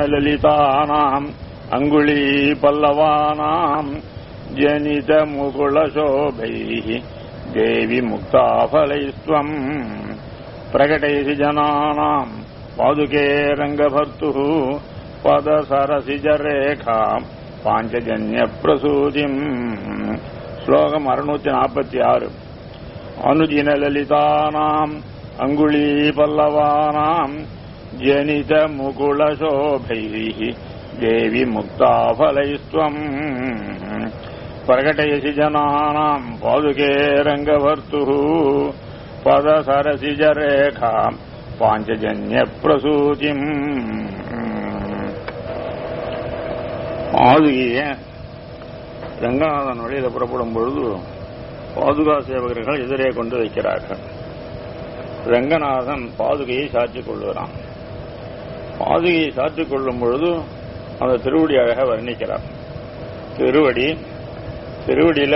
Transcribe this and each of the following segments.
ललितानाम् अङ्गुली पल्लवानाम् जनितमुकुलशोभैः देवि मुक्ताफलैस्त्वम् प्रकटयसि जनानाम् पादुके रङ्गभर्तुः पदसरसिजरेखाम् पाञ्चजन्यप्रसूतिम् श्लोकम् अरुणूति नापति आरु अनुजिनललितानाम् अङ्गुलीपल्लवानाम् जनितमुकुलशोभैः देवि मुक्ताफलैस्त्वम् प्रकटयसि जनानाम् पादुके रङ्गभर्तुः पदसरसिजरेखा பாஞ்சஜன்யப்பிரசூதிம் பாதுகிய ரங்கநாதன் வழியில புறப்படும் பொழுது பாதுகா சேவகர்கள் எதிரே கொண்டு வைக்கிறார்கள் ரங்கநாதன் பாதுகையை சாற்றிக் கொள்கிறான் பாதுகையை சாற்றிக் கொள்ளும் பொழுது அந்த திருவடி அழக வர்ணிக்கிறார் திருவடி திருவடியில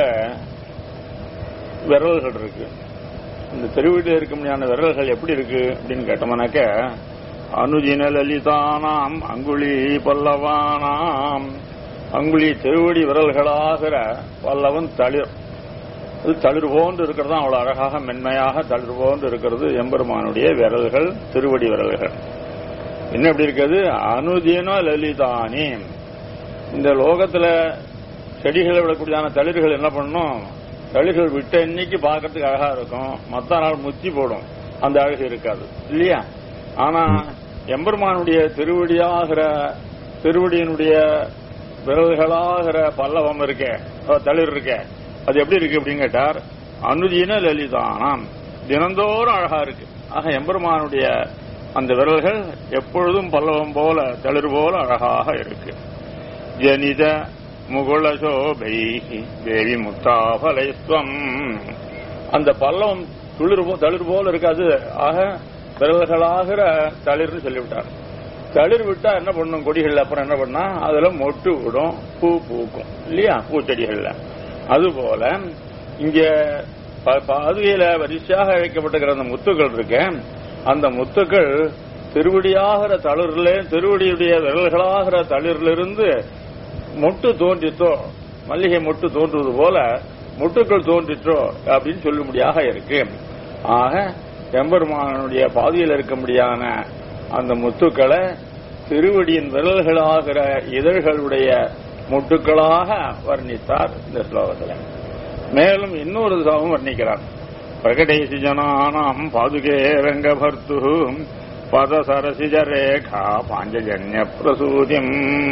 விரல்கள் இருக்கு இந்த திருவடியில் இருக்க முடியாத விரல்கள் எப்படி இருக்கு அப்படின்னு கேட்டோம்னாக்க அனுஜின லலிதானாம் அங்குழி பல்லவானாம் அங்குழி திருவடி விரல்களாகிற பல்லவன் தளிர் அது தளிர் போன்று இருக்கிறது தான் அவ்வளவு அழகாக மென்மையாக தளிர் போன்று இருக்கிறது எம்பெருமானுடைய விரல்கள் திருவடி விரல்கள் என்ன எப்படி இருக்கிறது அனுதின லலிதானி இந்த லோகத்துல செடிகளை விடக்கூடியதான தளிர்கள் என்ன பண்ணும் தளிர்கள் விட்ட இன்னைக்கு பார்க்கறதுக்கு அழகா இருக்கும் மத்த நாள் முத்தி போடும் அந்த அழகு இருக்காது இல்லையா ஆனா எம்பெருமானுடைய திருவடியாகிற திருவடியினுடைய விரல்களாகிற பல்லவம் இருக்கே தளிர் இருக்கே அது எப்படி இருக்கு அப்படின்னு கேட்டார் அனுதின லலிதானாம் தினந்தோறும் அழகா இருக்கு ஆக எம்பெருமானுடைய அந்த விரல்கள் எப்பொழுதும் பல்லவம் போல தளிர் போல அழகாக இருக்கு ஜனித முகுளசோபை தேவி முக்தாபலைஸ்வம் அந்த பல்லவம் துளிர் போ தளிர் போல இருக்காது ஆக விரல்களாகிற தளிர்னு சொல்லிவிட்டார் தளிர் விட்டா என்ன பண்ணும் கொடிகள் அப்புறம் என்ன பண்ணா அதுல மொட்டு விடும் பூ பூக்கும் இல்லையா பூச்செடிகள்ல அதுபோல இங்க பாதுகையில வரிசையாக வைக்கப்பட்டிருக்கிற அந்த முத்துக்கள் இருக்கு அந்த முத்துக்கள் திருவடியாகிற தளிர்ல திருவடியுடைய விரல்களாகிற தளிரிலிருந்து மொட்டு தோன்றித்தோ மல்லிகை மொட்டு தோன்றுவது போல மொட்டுக்கள் தோன்றிற்றோ அப்படின்னு சொல்லும்படியாக இருக்கு ஆக எம்பெருமானுடைய பாதியில் இருக்க முடியான அந்த முத்துக்களை திருவடியின் விரல்களாகிற இதழ்களுடைய முட்டுக்களாக வர்ணித்தார் இந்த ஸ்லோகத்தில் மேலும் இன்னொரு சாபம் வர்ணிக்கிறார் பிரகடேசி ஜனானாம் பாதுகே ரங்கபர்த்து பதசரசிஜ ரேகா பாஞ்சஜன்ய பிரசூதிம்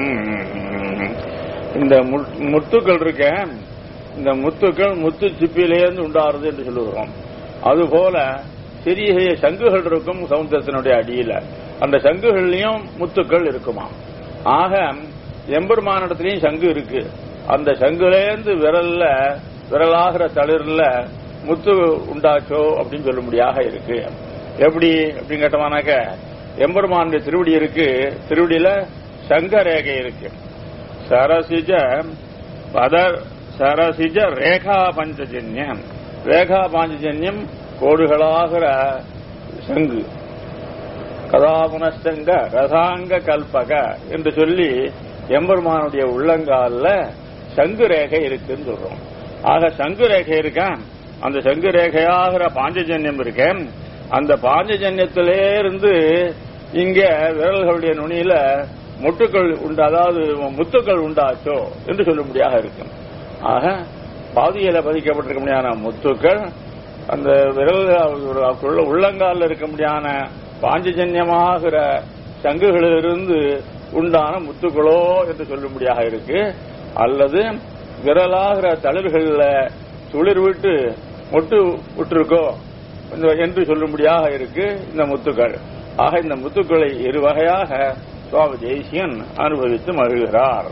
இந்த முத்துக்கள் இருக்க இந்த முத்துக்கள் முத்து சிப்பிலேருந்து உண்டாருது என்று சொல்லுகிறோம் அதுபோல சிறிய சிறிய சங்குகள் இருக்கும் சமுத்திரத்தினுடைய அடியில அந்த சங்குகள்லயும் முத்துக்கள் இருக்குமா ஆக எம்பெருமானிடத்திலையும் சங்கு இருக்கு அந்த சங்குலேருந்து விரல்ல விரலாகிற தளிர்ல முத்து உண்டாச்சோ அப்படின்னு சொல்லும்படியாக இருக்கு எப்படி அப்படின்னு கேட்டோம்னாக்க எம்பெருமானுடைய திருவடி இருக்கு திருவடியில சங்க ரேகை இருக்கு சரசிஜ பத சரசிஜ ரேகா பஞ்சஜன்யம் ரேகா பாஞ்சஜன்யம் கோடுகளாகிற சங்கு கதாபுனசங்க ரசாங்க கல்பக என்று சொல்லி எம்பெருமானுடைய உள்ளங்கால சங்கு ரேகை இருக்குன்னு சொல்றோம் ஆக சங்கு ரேகை இருக்க அந்த சங்கு ரேகையாகிற பாஞ்சஜன்யம் இருக்க அந்த பாஞ்சஜன்யத்திலே இருந்து இங்க விரல்களுடைய நுனியில முட்டுக்கள் உண்டு அதாவது முத்துக்கள் உண்டாச்சோ என்று சொல்லும்படியாக இருக்கும் ஆக பாதியில பதிக்கப்பட்டிருக்க முடியாத முத்துக்கள் அந்த விரல் உள்ளங்காலில் இருக்க முடியாத பாஞ்சஜன்யமாகிற சங்குகளிலிருந்து உண்டான முத்துக்களோ என்று சொல்லும்படியாக இருக்கு அல்லது விரலாகிற தளிர்களில் துளிர் விட்டு மொட்டு விட்டுருக்கோ என்று சொல்லும்படியாக இருக்கு இந்த முத்துக்கள் ஆக இந்த முத்துக்களை இரு வகையாக சுவாமி தேசியன் அனுபவித்து மகிழ்கிறார்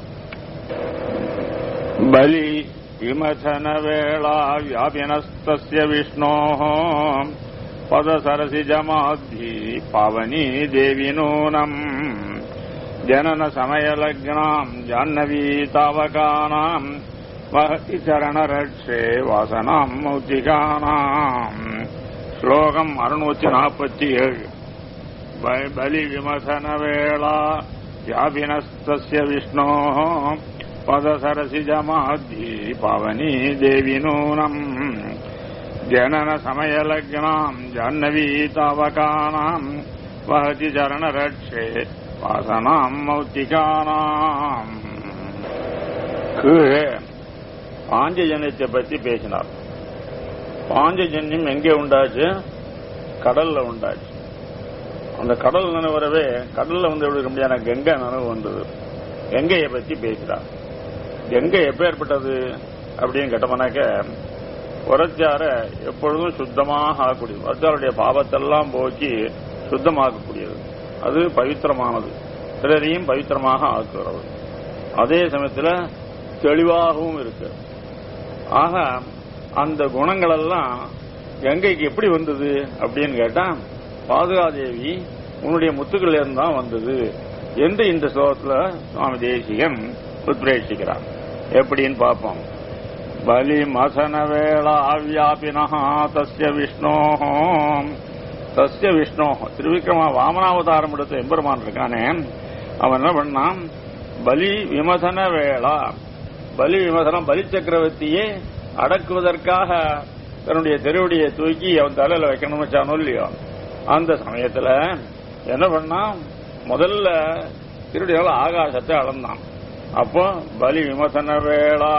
பலி விமசன வேளா வியாபினஸ்தஸ்ய விஷ்ணோः பதசரசிஜமாத்வி பவனி தேவி நூனம் ஜனன சமயலக்னாம் ஜான்னவி தாவகானாம் வகதி சரணரட்சே வாசனாம் மௌத்திகானாம் ஸ்லோகம் அறுநூத்தி நாற்பத்தி ஏழு பலி விமசன வேளா व्यापिनस्तस्य विष्णोः पदसरसिजमाद्यी पावनी देवि नूनम् जननसमयलग्नाम् जाह्नवी तावकानाम् वहति चरणरक्षे वासनाम् மௌத்திகானாம் கீழே பாஞ்சஜன்யத்தை பத்தி பேசினார் பாஞ்சஜன்யம் எங்கே உண்டாச்சு கடல்ல உண்டாச்சு அந்த கடல் நினைவரவே கடல்ல வந்து எப்படி இருக்க முடியாத கங்கை நினைவு வந்தது கங்கையை பத்தி பேசுறார் கங்கை எப்ப ஏற்பட்டது அப்படின்னு கேட்டோம்னாக்க உரச்சார எப்பொழுதும் சுத்தமாக ஆகக்கூடியது உரச்சாருடைய பாவத்தெல்லாம் போக்கி சுத்தமாக்கக்கூடியது அது பவித்திரமானது பிறரையும் பவித்திரமாக ஆக்குகிறது அதே சமயத்தில் தெளிவாகவும் இருக்கு ஆக அந்த குணங்கள் எல்லாம் கங்கைக்கு எப்படி வந்தது அப்படின்னு கேட்டா பாதுகாதேவி உன்னுடைய முத்துக்கள் தான் வந்தது என்று இந்த ஸ்லோகத்துல சுவாமி தேசிகன் உத்ரேஷிக்கிறார் எப்படின்னு பார்ப்போம் பலி மசன வேளா வியாபினா தஸ்ய விஷ்ணோ தஸ்ய விஷ்ணோ திருவிக்ரம வாமனாவதாரம் எடுத்த எம்பெருமான் இருக்கானே அவன் என்ன பண்ணான் பலி விமசன வேளா பலி விமசனம் பலி சக்கரவர்த்தியை அடக்குவதற்காக தன்னுடைய திருவடியை தூக்கி அவன் தலையில வைக்கணும்னு வச்சானோ இல்லையோ அந்த சமயத்துல என்ன பண்ணான் முதல்ல திருவடியால ஆகாசத்தை அளந்தான் அப்போ பலி விமசன வேளா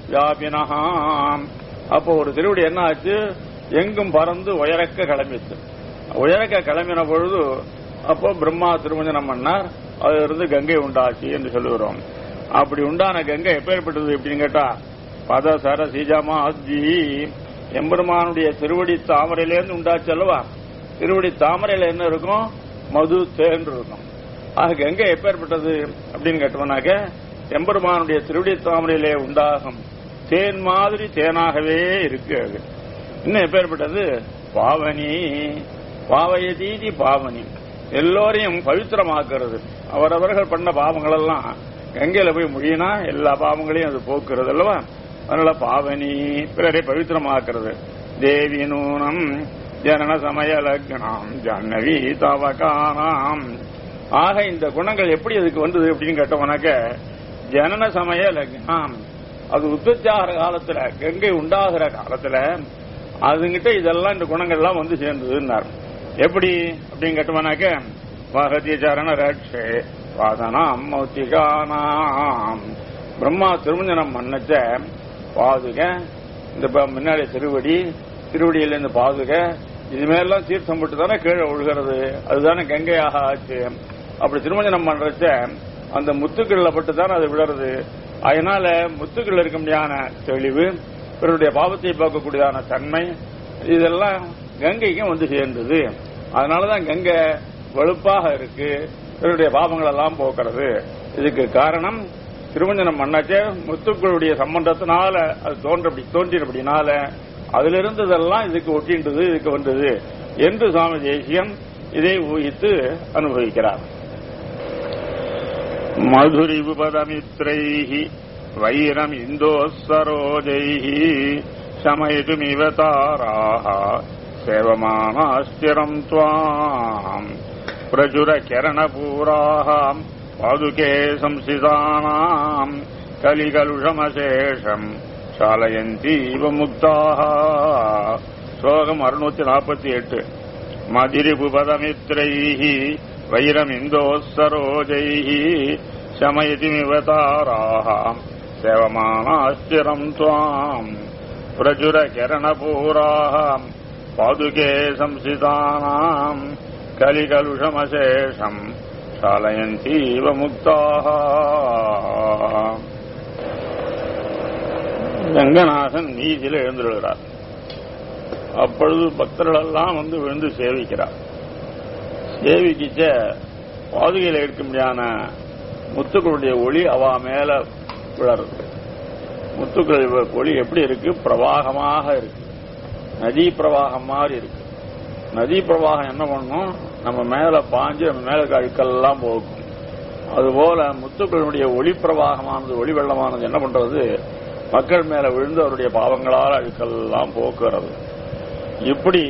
வியாபினகாம் அப்போ ஒரு திருவடி என்ன ஆச்சு எங்கும் பறந்து உயரக்க கிளம்பிச்சு உயரக்க கிளம்பின பொழுது அப்போ பிரம்மா திருமஞ்சனம் பண்ணார் அதுல இருந்து கங்கை உண்டாச்சு என்று சொல்லுகிறோம் அப்படி உண்டான கங்கை எப்பேற்பட்டது எப்படின்னு கேட்டா பத சர சீஜாமா அஜி எம்பெருமானுடைய திருவடி தாமரையிலேருந்து உண்டாச்சு அல்லவா திருவடி தாமரையில என்ன இருக்கும் மது தேன் இருக்கும் ஆக கங்கை எப்பேற்பட்டது அப்படின்னு கேட்டோம்னாக்க எம்பெருமானுடைய திருவடி தாமரையிலே உண்டாகும் தேன் மாதிரி தேனாகவே இருக்கு அது இன்னும் எப்பேற்பட்டது பாவனி பாவயதீதி பாவனி எல்லோரையும் பவித்திரமாக்குறது அவரவர்கள் பண்ண பாவங்கள் எல்லாம் கங்கையில போய் முடியினா எல்லா பாவங்களையும் அது போக்குறது அல்லவா அதனால பாவனி பிறரை பவித்திரமாக்குறது தேவி நூனம் ஜனன சமய லக்னாம் ஜன்னவி தவகானாம் ஆக இந்த குணங்கள் எப்படி அதுக்கு வந்தது அப்படின்னு கேட்டோம்னாக்க ஜனன சமய லக்னாம் அது உற்பத்தியாகிற காலத்துல கங்கை உண்டாகிற காலத்துல அதுங்கிட்ட இதெல்லாம் இந்த குணங்கள் எல்லாம் வந்து சேர்ந்ததுன்னார் எப்படி அப்படின்னு கேட்டோம்னாக்க வகதி சரண ரட்சே வாசனாம் மௌத்திகானாம் பிரம்மா திருமஞ்சனம் பண்ணச்ச பாதுக இந்த ப- முன்னாடி திருவடி திருவடியில இருந்து பாதுக இதுமேலாம் தீர்த்தம் போட்டு தானே கீழே ஒழுகிறது அதுதானே கங்கையாக ஆச்சு அப்படி திருமஞ்சனம் பண்றச்ச அந்த முத்துக்கள்ல பட்டு தானே அது விடுறது அதனால முத்துக்கள் இருக்க முடியாத தெளிவு பிறருடைய பாவத்தை பார்க்கக்கூடியதான தன்மை இதெல்லாம் கங்கைக்கும் வந்து சேர்ந்தது அதனாலதான் கங்கை வெளுப்பாக இருக்கு பிறருடைய பாவங்கள் எல்லாம் போக்குறது இதுக்கு காரணம் திருமஞ்சனம் பண்ணாச்சே முத்துக்களுடைய சம்பந்தத்தினால அது தோன்றபடி தோன்றினபடினால அதுல இருந்ததெல்லாம் இதுக்கு ஒட்டின்றது இதுக்கு வந்தது என்று சுவாமி தேசியம் இதை ஊகித்து அனுபவிக்கிறார் மதுரிபுபதமித்ரைः வைரம் இந்தோஸ்வரோஜைः शमयितुमिव ताराः सेवमानाश्चिरम् त्वाम् प्रचुरकिरणपूराः पादुके संसितानाम् कलिकलुषमशेषम् चालयन्तीव मुक्ताः श्लोकम् अरुणूति नापति एट् मदिरिपुपदमित्रैः वैरमिन्दोत्सरोजैः शमयतिमिव ताराः सेवमानाश्चिरम् त्वाम् प्रचुरकिरणपूराः पादुके संसितानाम् कलिकलुषमशेषम् चालयन्तीव मुक्ताः ரங்கநாதன் நீதியில எழுந்துள்ளார் அப்பொழுது பக்தர்கள் எல்லாம் வந்து விழுந்து சேவிக்கிறார் சேவிக்கிச்ச பாதுகையில் இருக்க முடியாத முத்துக்களுடைய ஒளி அவ மேல விழறது முத்துக்கள் ஒளி எப்படி இருக்கு பிரவாகமாக இருக்கு நதி பிரவாகம் மாதிரி இருக்கு நதி பிரவாகம் என்ன பண்ணும் நம்ம மேல பாஞ்சு நம்ம மேல இருக்க அழுக்கெல்லாம் போக்கும் அதுபோல முத்துக்களுடைய ஒளி பிரவாகமானது ஒளி வெள்ளமானது என்ன பண்றது மக்கள் மேல விழுந்து அவருடைய பாவங்களால் அழுக்கெல்லாம் போக்குறது இப்படி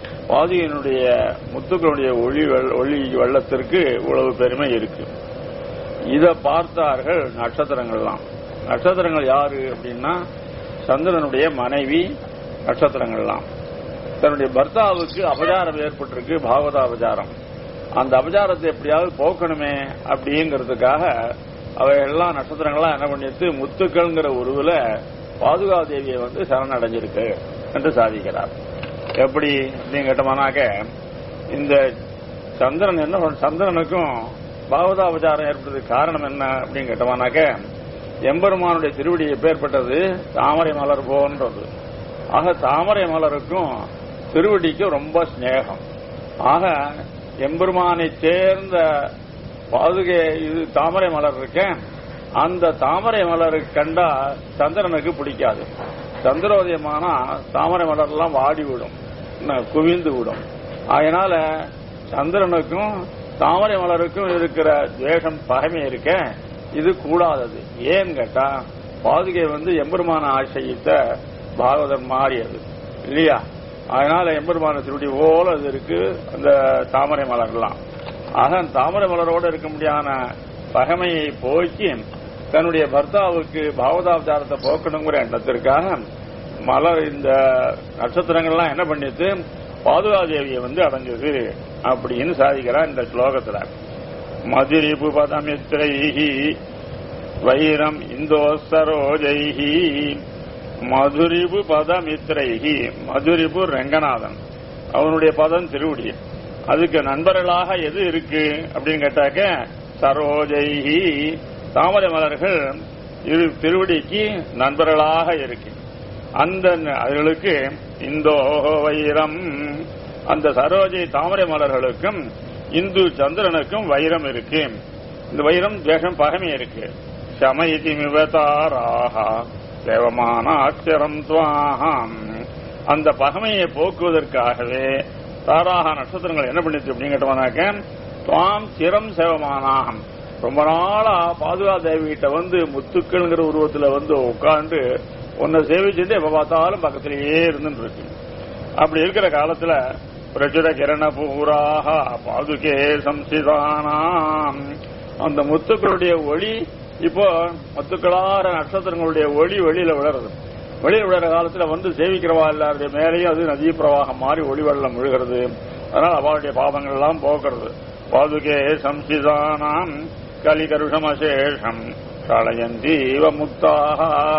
பாதியினுடைய முத்துக்களுடைய ஒளி வெள்ள- ஒளி வெள்ளத்திற்கு இவ்வளவு பெருமை இருக்கு இத பார்த்தார்கள் நட்சத்திரங்கள்லாம் நட்சத்திரங்கள் யாரு அப்படின்னா சந்திரனுடைய மனைவி நட்சத்திரங்கள்லாம் தன்னுடைய பர்த்தாவுக்கு அபச்சாரம் ஏற்பட்டிருக்கு பாகவத அபச்சாரம் அந்த அபச்சாரத்தை எப்படியாவது போக்கணுமே அப்படிங்கிறதுக்காக அவை எல்லா நட்சத்திரங்கள்லாம் என்ன பண்ணிட்டு முத்துக்கள்ங்கிற உருவுல பாதுகா தேவியை வந்து சரணடைஞ்சிருக்கு என்று சாதிக்கிறார் எப்படி அப்படின்னு கேட்டோம்னாக்க இந்த சந்திரன் என்ன பண்ண- சந்திரனுக்கும் பாவதாபச்சாரம் ஏற்பட்டதுக்கு காரணம் என்ன அப்படின்னு கேட்டோம்னாக்க எம்பெருமானுடைய திருவடி எப்பேற்பட்டது தாமரை மலர் போன்றது ஆக தாமரை மலருக்கும் திருவடிக்கும் ரொம்ப சிநேகம் ஆக எம்பெருமானை சேர்ந்த பாதுகை இது தாமரை மலர் இருக்கேன் அந்த தாமரை மலரை கண்டா சந்திரனுக்கு பிடிக்காது சந்திரோதயமானா தாமரை மலர்லாம் வாடி விடும் என்ன, குவிந்து விடும் அதனால சந்திரனுக்கும் தாமரை மலருக்கும் இருக்கிற துவேஷம் பகைமை இருக்க இது கூடாதது ஏன்னு கேட்டா பாதுகை வந்து எம்பெருமான ஆசையித்த பாகவதன் மாறியது இல்லையா அதனால எம்பெருமான திருடி போல அது இருக்கு அந்த தாமரை மலர்லாம் ஆக அந்த தாமரை மலரோடு இருக்க முடியாத பகைமையை போக்கி தன்னுடைய பர்த்தாவுக்கு பாவதாவதாரத்தை போக்கணுங்கிற எண்ணத்திற்காக மலர் இந்த நட்சத்திரங்கள்லாம் என்ன பண்ணிட்டு பாதுகாதேவியை வந்து அடைஞ்சது அப்படின்னு சாதிக்கிறார் இந்த ஸ்லோகத்துல மதுரிபு பதமித்ரைஹி வைரம் இந்தோ சரோஜைஹி மதுரிபு பதமித்ரைஹி மதுரிபு ரங்கநாதன் அவனுடைய பதம் திருவடி அதுக்கு நண்பர்களாக எது இருக்கு அப்படின்னு கேட்டாக்க சரோஜைஹி தாமரை மலர்கள் இரு திருவடிக்கு நண்பர்களாக இருக்கு அந்த அதுகளுக்கு இந்தோ வைரம் அந்த சரோஜை தாமரை மலர்களுக்கும் இந்து சந்திரனுக்கும் வைரம் இருக்கு இந்த வைரம் தேசம் பகமை இருக்கு சமயதி மிவதாராக தேவமான அச்சரம் துவாகம் அந்த பகமையை போக்குவதற்காகவே தாராக நட்சத்திரங்கள் என்ன பண்ணிச்சு அப்படின்னு கேட்டோம்னாக்க துவாம் சிரம் சேவமானாம் ரொம்ப நாளா பாதுகா தேவி கிட்ட வந்து முத்துக்கள்ங்கிற உருவத்துல வந்து உட்கார்ந்து உன்னை சேவிச்சுட்டு எப்ப பார்த்தாலும் பக்கத்திலேயே இருந்துட்டு இருக்கு அப்படி இருக்கிற காலத்துல பிரச்சுர கிரண பூராக பாதுகே சம்சிதானாம் அந்த முத்துக்களுடைய ஒளி இப்போ முத்துக்களார நட்சத்திரங்களுடைய ஒளி வெளியில விழறது வெளியில விழுற காலத்துல வந்து சேவிக்கிறவா எல்லாருடைய மேலேயும் அது நதி பிரவாகம் மாறி ஒளி வெள்ளம் விழுகிறது அதனால அவளுடைய பாவங்கள் எல்லாம் போக்குறது பாதுகே சம்சிதானாம் கலிகருஷமசேஷம் களயந்தீவ முத்தாக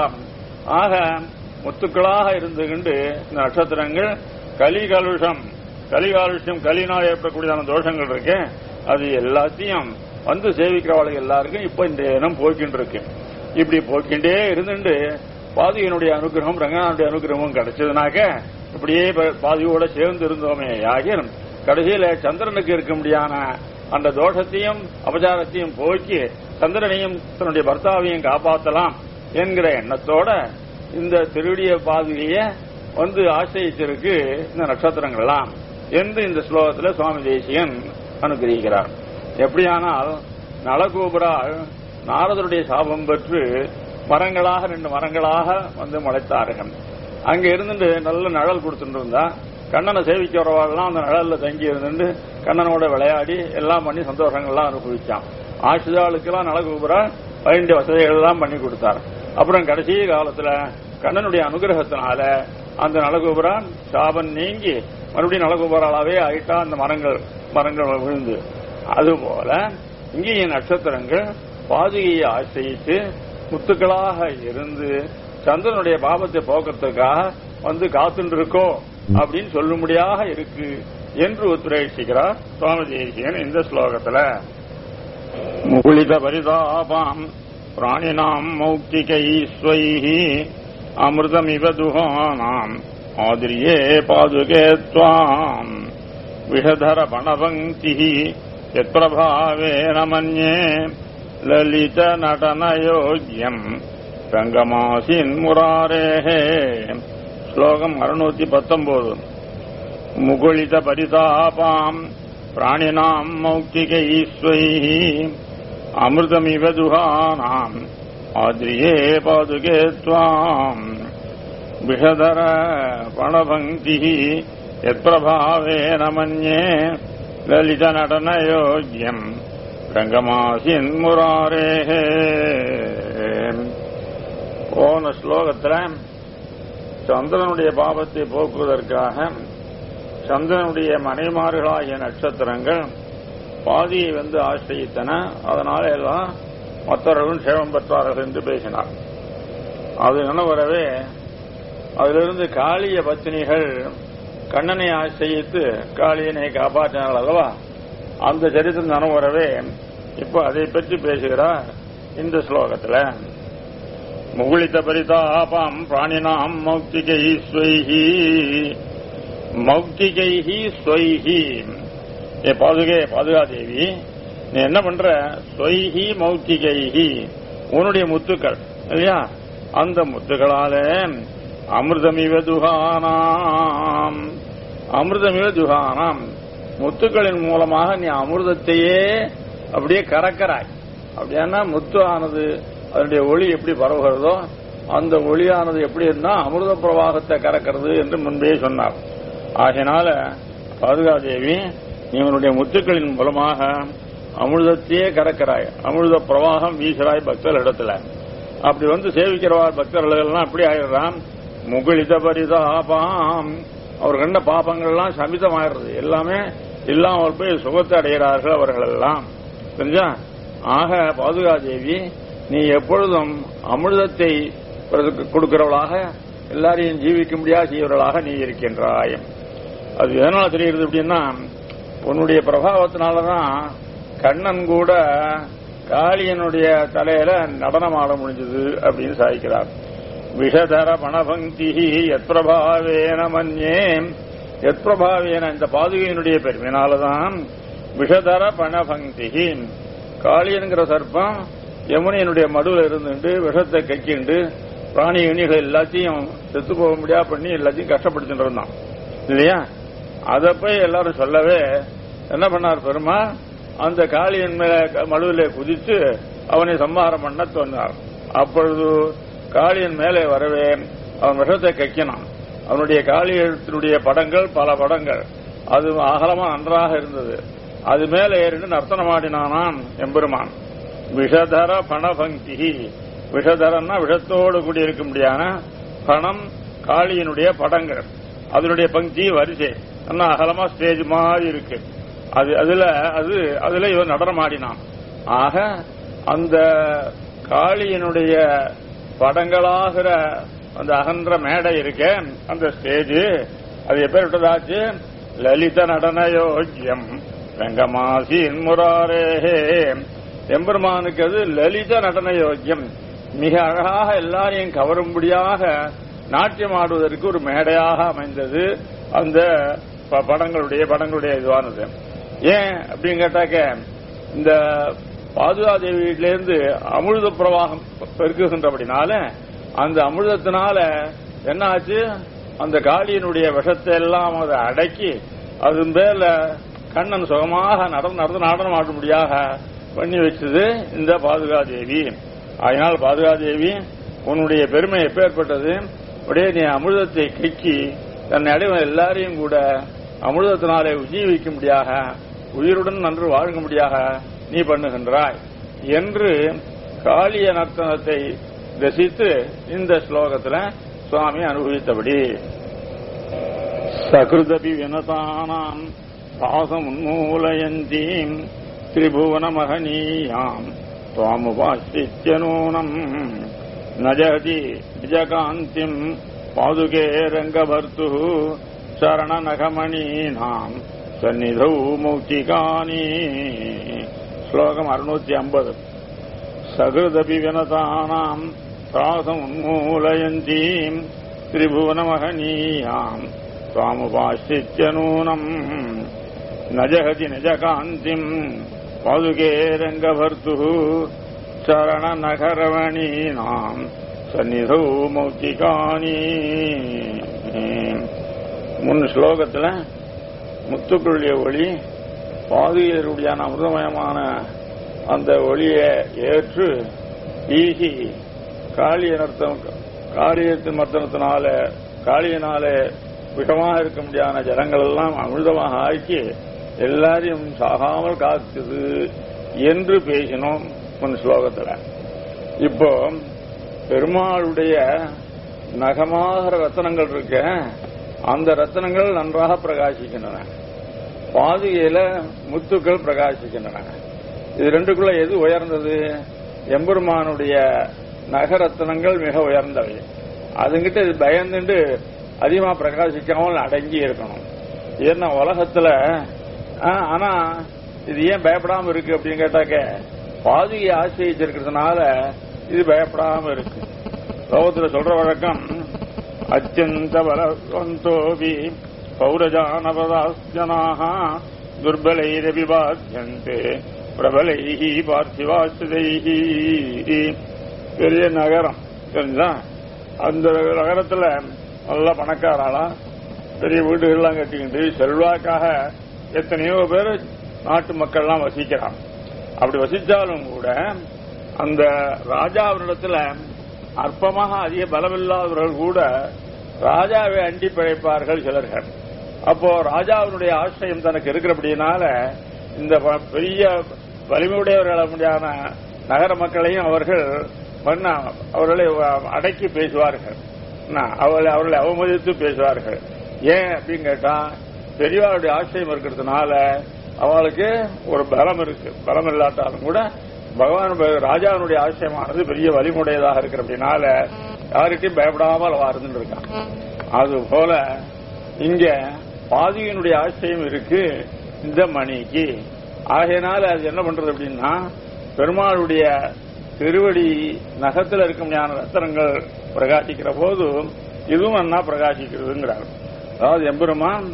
ஆக முத்துக்களாக இருந்துகிண்டு இந்த நட்சத்திரங்கள் கலிகலுஷம் கலிகாலுஷம் கலினால் ஏற்படக்கூடியதான தோஷங்கள் இருக்கு அது எல்லாத்தையும் வந்து சேவிக்கிறவளுக்கு எல்லாருக்கும் இப்ப இந்த இனம் போய்கிட்டு இருக்கு இப்படி போய்கிட்டே இருந்துட்டு பாதியினுடைய அனுகிரகம் ரங்கநாதனுடைய அனுகிரகமும் கிடைச்சதுனாக்க இப்படியே ப- பாதியோட சேர்ந்து இருந்தோமே ஆகியும் கடைசியில சந்திரனுக்கு இருக்க முடியான அந்த தோஷத்தையும் அபச்சாரத்தையும் போக்கி சந்திரனையும் தன்னுடைய பர்த்தாவையும் காப்பாற்றலாம் என்கிற எண்ணத்தோட இந்த திருடிய பாதுகைய வந்து ஆசிரியிச்சிருக்கு இந்த நட்சத்திரங்கள்லாம் என்று இந்த ஸ்லோகத்துல சுவாமி தேசியன் அனுகிரகிக்கிறார் எப்படியானால் நலகோபுரால் நாரதருடைய சாபம் பெற்று மரங்களாக ரெண்டு மரங்களாக வந்து முளைத்தார்கள் அங்க இருந்துட்டு நல்ல நிழல் கொடுத்துட்டு இருந்தா கண்ணனை சேவிக்க வரவாள்லாம் அந்த நிழல்ல தங்கி இருந்துட்டு கண்ணனோட விளையாடி எல்லாம் பண்ணி சந்தோஷங்கள்லாம் அனுபவிச்சான் ஆசிரியாளுக்கெல்லாம் நலகோபுரா வேண்டிய வசதிகள் எல்லாம் பண்ணி கொடுத்தார் அப்புறம் கடைசி காலத்துல கண்ணனுடைய அனுகிரகத்தினால அந்த நலகோபுரம் சாபம் நீங்கி மறுபடியும் நலகோபுராலாவே ஆயிட்டா அந்த மரங்கள் மரங்கள் விழுந்து அதுபோல இங்கேயும் நட்சத்திரங்கள் பாதுகையை ஆசிரியித்து முத்துக்களாக இருந்து சந்திரனுடைய பாவத்தை போக்கத்துக்காக வந்து காத்துட்டு இருக்கோ அப்படின்னு சொல்லும்படியாக இருக்கு என்று உத்ரேசிக்கிறார் சுவாமி தேசியன் இந்த ஸ்லோகத்துல முகுளித பரிதாபாம் பிராணினாம் மௌக்திகை ஸ்வைஹி அமிர்தமிவ துகானாம் ஆதிரியே பாதுகே துவாம் விஷதர பணபங்கி யத்பிரபாவேன மன்யே லலித நடனயோக்யம் ரங்கமாசின் முராரேஹே ஸ்லோகம் அறுநூத்தி பத்தொன்பது முகுளித பரிதாபாம் பிராணினாம் மௌக்திகைஸ்வைः அமிர்தமிவ துகானாம் ஆத்ரியே பாதுகே त्वाम् விஷதர பணபங்கிः யத்பிரபாவேன மன்யே லலித நடனயோக்யம் ரங்கமாசின் முராரே போன ஸ்லோகத்துல சந்திரனுடைய பாவத்தை போக்குவதற்காக சந்திரனுடைய மனைமார்களாகிய நட்சத்திரங்கள் பாதியை வந்து ஆசிரியத்தன அதனால எல்லாம் மற்றவர்களும் சேவம் பெற்றார்கள் என்று பேசினார் அது நினைவரவே அதிலிருந்து காளிய பத்தினிகள் கண்ணனை ஆசிரியித்து காளியனை காப்பாற்றினார்கள் அல்லவா அந்த சரித்திரம் நினைவரவே இப்போ அதை பற்றி பேசுகிறார் இந்த ஸ்லோகத்தில் முகுளித்த பரிதாபாம் பிராணினாம் மௌக்திகை ஸ்வைஹி மௌக்திகைஹி ஸ்வைஹி ஏ பாதுகே பாதுகாதேவி நீ என்ன பண்ற ஸ்வைஹி மௌக்திகைஹி உன்னுடைய முத்துக்கள் இல்லையா அந்த முத்துக்களால அமிர்தமிவ துகானாம் அமிர்தமிவ துகானாம் முத்துக்களின் மூலமாக நீ அமிர்தத்தையே அப்படியே கறக்கிறாய் அப்படின்னா முத்து ஆனது அதனுடைய ஒளி எப்படி பரவுகிறதோ அந்த ஒளியானது எப்படி இருந்தா அமிர்த பிரவாகத்தை கறக்கிறது என்று முன்பே சொன்னார் ஆகையினால பாதுகாதேவி நீ உன்னுடைய முத்துக்களின் மூலமாக அமிர்தத்தையே கறக்கிறாய் அமிர்த பிரவாகம் வீசுறாய் பக்தர் இடத்துல அப்படி வந்து சேவிக்கிறவார் பக்தர்கள் எல்லாம் அப்படி ஆயிடுறான் முகுளித பரிதாபாம் அவர் கண்ட பாபங்கள்லாம் சமிதமாயிடுறது எல்லாமே இல்லாமல் போய் சுகத்தை அடைகிறார்கள் அவர்கள் எல்லாம் தெரிஞ்சா ஆக பாதுகாதேவி நீ எப்பொழுதும் அமிர்தத்தை கொடுக்கிறவளாக எல்லாரையும் ஜீவிக்க முடியாது செய்வர்களாக நீ இருக்கின்றாய் அது எதனால தெரிகிறது அப்படின்னா உன்னுடைய பிரபாவத்தினாலதான் கண்ணன் கூட காளியனுடைய தலையில நடனம் ஆட முடிஞ்சது அப்படின்னு சாதிக்கிறார் விஷதர பணபங்கி எத் பிரபாவேன மன்யே எத் பிரபாவேன இந்த பாதுகையினுடைய பெருமையினாலதான் விஷதர பணபங்கி காளியன்கிற சர்ப்பம் யமுனையினுடைய மடுவில் இருந்துட்டு விஷத்தை கக்கிண்டு பிராணி யுனிகள் எல்லாத்தையும் செத்து போக முடியாது பண்ணி எல்லாத்தையும் கஷ்டப்படுத்திட்டு இருந்தான் இல்லையா அதை போய் எல்லாரும் சொல்லவே என்ன பண்ணார் பெருமா அந்த காளியன் மேல மடுவிலே குதித்து அவனை சம்ஹாரம் பண்ண சொன்னார் அப்பொழுது காளியன் மேலே வரவே அவன் விஷத்தை கக்கினான் அவனுடைய காளியத்தினுடைய படங்கள் பல படங்கள் அது அகலமா நன்றாக இருந்தது அது மேலே ஏறிட்டு நர்த்தனமாடினானான் எம்பெருமான் விஷதர பணபங்கி விஷதரன்னா விஷத்தோடு கூடியிருக்க முடியாத பணம் காளியினுடைய படங்கள் அதனுடைய பங்கி வரிசை நல்லா அகலமா ஸ்டேஜ் மாதிரி இருக்கு அது அதுல அது அதுல இவன் நடனமாடினான் ஆக அந்த காளியினுடைய படங்களாகிற அந்த அகன்ற மேடை இருக்க அந்த ஸ்டேஜ் அது எப்பேர் விட்டதாச்சு லலித நடன யோக்கியம் ரங்கமாசின் முராரே எம்பெருமானுக்கு அது லலித நடன யோக்கியம் மிக அழகாக எல்லாரையும் கவரும்படியாக நாட்டியம் ஆடுவதற்கு ஒரு மேடையாக அமைந்தது அந்த படங்களுடைய படங்களுடைய இதுவானது ஏன் அப்படின்னு கேட்டாக்க இந்த பாதுகாதேவி வீட்டிலிருந்து அமிர்த பிரவாகம் பெருக்குகின்றபடினால அந்த அமிர்தத்தினால என்ன ஆச்சு அந்த காளியினுடைய விஷத்தை எல்லாம் அதை அடக்கி அது பேர்ல கண்ணன் சுகமாக நடந்து நடந்து நாடனம் ஆடும்படியாக பண்ணி வச்சது இந்த பாதுகாதேவி அதனால் பாதுகாதேவி உன்னுடைய பெருமை எப்பேற்பட்டது அப்படியே நீ அமிர்தத்தை கிக்கி தன்னை அடைவன் எல்லாரையும் கூட அமிர்தத்தினாலே உஜீவிக்கும்படியாக உயிருடன் நன்று வாழுங்கும்படியாக நீ பண்ணுகின்றாய் என்று காளிய நர்த்தனத்தை ரசித்து இந்த ஸ்லோகத்தில் சுவாமி அனுபவித்தபடி சகிருதபி வினதானாம் பாசம் உன்மூலயந்தீம் திரிபுவனமகனீயாம் त्वामुपाश्रित्यनूनम् न जहति निजकान्तिम् पादुके रङ्गभर्तुः शरणनखमणीनाम् सन्निधौ मौक्तिकानि श्लोकम् अरुणूति अम्बद् सकृदपि विनतानाम् त्रासमुन्मूलयन्तीम् त्रिभुवनमहनीयाम् त्वामुपाश्रित्यनूनम् न जहति निजकान्तिम् पादुके रङ्गभर्तुः चरणनखरमणीनाम् सन्निधौ மௌத்திகானி முன் ஸ்லோகத்துல முத்துக்களுடைய ஒளி பாதுகையருடையான அமிர்தமயமான அந்த ஒளியை ஏற்று வீசி காளிய நர்த்தம் காளியத்தின் மர்த்தனத்தினால காளியினால விஷமாக இருக்க முடியாத ஜனங்கள் எல்லாம் அமிர்தமாக ஆக்கி எல்லாரையும் சாகாமல் காத்துது என்று பேசினோம் முன் ஸ்லோகத்துல இப்போ பெருமாளுடைய நகமாகிற ரத்தனங்கள் இருக்க அந்த ரத்தனங்கள் நன்றாக பிரகாசிக்கின்றன பாதுகையில முத்துக்கள் பிரகாசிக்கின்றன இது ரெண்டுக்குள்ள எது உயர்ந்தது எம்பெருமானுடைய நகரத்தனங்கள் மிக உயர்ந்தவை அதுங்கிட்ட இது பயந்துட்டு அதிகமா பிரகாசிக்காமல் அடங்கி இருக்கணும் ஏன்னா உலகத்துல ஆ, ஆனா இது ஏன் பயப்படாம இருக்கு அப்படின்னு கேட்டாக்க பாதுகையை ஆசிரியச்சிருக்கிறதுனால இது பயப்படாம இருக்கு லோகத்துல சொல்ற வழக்கம் அத்தியந்த பலவந்தோபி பௌரஜானபதாஸ்ஜனாக துர்பலைரபி பாத்தியந்தே பிரபலைஹி பார்த்திவாசுதைஹி பெரிய நகரம் தெரிஞ்சா அந்த நகரத்துல நல்ல பணக்காராளா பெரிய வீடுகள்லாம் கட்டிக்கிட்டு செல்வாக்காக எத்தனையோ பேர் நாட்டு மக்கள்லாம் வசிக்கிறான் அப்படி வசிச்சாலும் கூட அந்த ராஜாவினிடத்துல அற்பமாக அதிக பலமில்லாதவர்கள் கூட ராஜாவை அண்டி பிழைப்பார்கள் சிலர்கள் அப்போ ராஜாவினுடைய ஆசிரியம் தனக்கு இருக்கிறபடினால இந்த ப- பெரிய வலிமையுடையவர்களான நகர மக்களையும் அவர்கள் மன்ன அவர்களை அடக்கி பேசுவார்கள் என்ன, அவர்களை அவர்களை அவமதித்து பேசுவார்கள் ஏன் அப்படின்னு கேட்டா பெரியவாருடைய ஆசிரியம் இருக்கிறதுனால அவளுக்கு ஒரு பலம் இருக்கு பலம் இல்லாட்டாலும் கூட பகவான் ப- ராஜாவினுடைய ஆசிரியமானது பெரிய வலிமுடையதாக இருக்கிறபடினால யாருக்கையும் பயப்படாமல் அவ இருந்துட்டு இருக்கான் அது போல இங்க பாதியினுடைய ஆசிரியம் இருக்கு இந்த மணிக்கு ஆகையினால அது என்ன பண்றது அப்படின்னா பெருமாளுடைய திருவடி நகத்தில் இருக்கும் ஞான ரத்தனங்கள் பிரகாசிக்கிற போது இதுவும் நன்னா பிரகாசிக்கிறதுங்கிறார் அதாவது எம்பெருமான்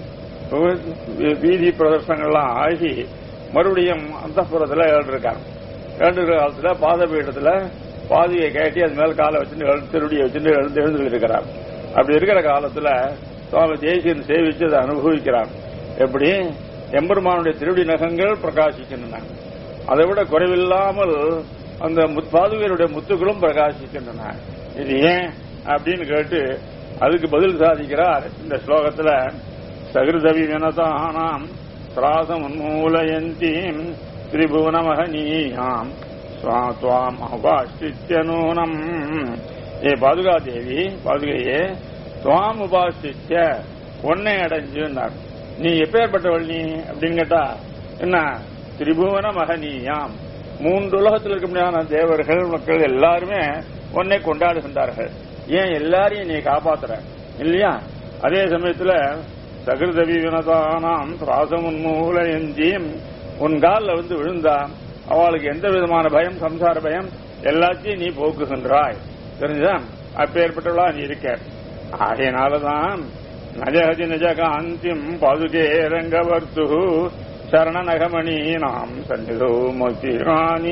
வீதி பிரதர்சனங்கள்லாம் ஆகி மறுபடியும் அந்த புறத்துல எழுந்திருக்கார் எழுந்திருக்கிற காலத்துல பாதபீடத்துல பாதியை கேட்டி அது மேல காலை வச்சுட்டு எழு- திருவடியை வச்சுட்டு எழுந்து எழுந்து இருக்கிறார் அப்படி இருக்கிற காலத்துல சுவாமி தேசியன் சேவிச்சு அதை அனுபவிக்கிறார் எப்படி எம்பெருமானுடைய திருவடி நகங்கள் பிரகாசிக்கின்றன அதை விட குறைவில்லாமல் அந்த முத்- பாதுகையருடைய முத்துகளும் பிரகாசிக்கின்றன இது ஏன் அப்படின்னு கேட்டு அதுக்கு பதில் சாதிக்கிறார் இந்த ஸ்லோகத்துல சகிருதவி வினதானாம் திராசம் உன்மூலயந்தீம் திரிபுவனமகனீயாம் சுவாம் உபாஷ்டித்யனூனம் ஏ பாதுகா தேவி பாதுகையே துவாம் உபாஷ்டித்ய உன்னை அடைஞ்சுன்னார் நீ எப்பேற்பட்டவள் நீ அப்படின்னு கேட்டா என்ன திரிபுவன மகனீயாம் மூன்று உலகத்தில் இருக்க முடியாத தேவர்கள் மக்கள் எல்லாருமே உன்னை கொண்டாடுகின்றார்கள் ஏன் எல்லாரையும் நீ காப்பாத்துற இல்லையா அதே சமயத்துல சகிருதவி வினதானாம் திராசம் உன்மூலயந்தியும் உன் காலில் வந்து விழுந்தா அவளுக்கு எந்த விதமான பயம் சம்சார பயம் எல்லாத்தையும் நீ போக்குகின்றாய் தெரிஞ்சுதா அப்பேற்பட்டவளா நீ இருக்க ஆகையினாலதான் நஜகதி நிஜகாந்திம் பாதுகே ரங்கவர்த்து சரண நகமணி நாம் சன்னிதோ மோத்திராணி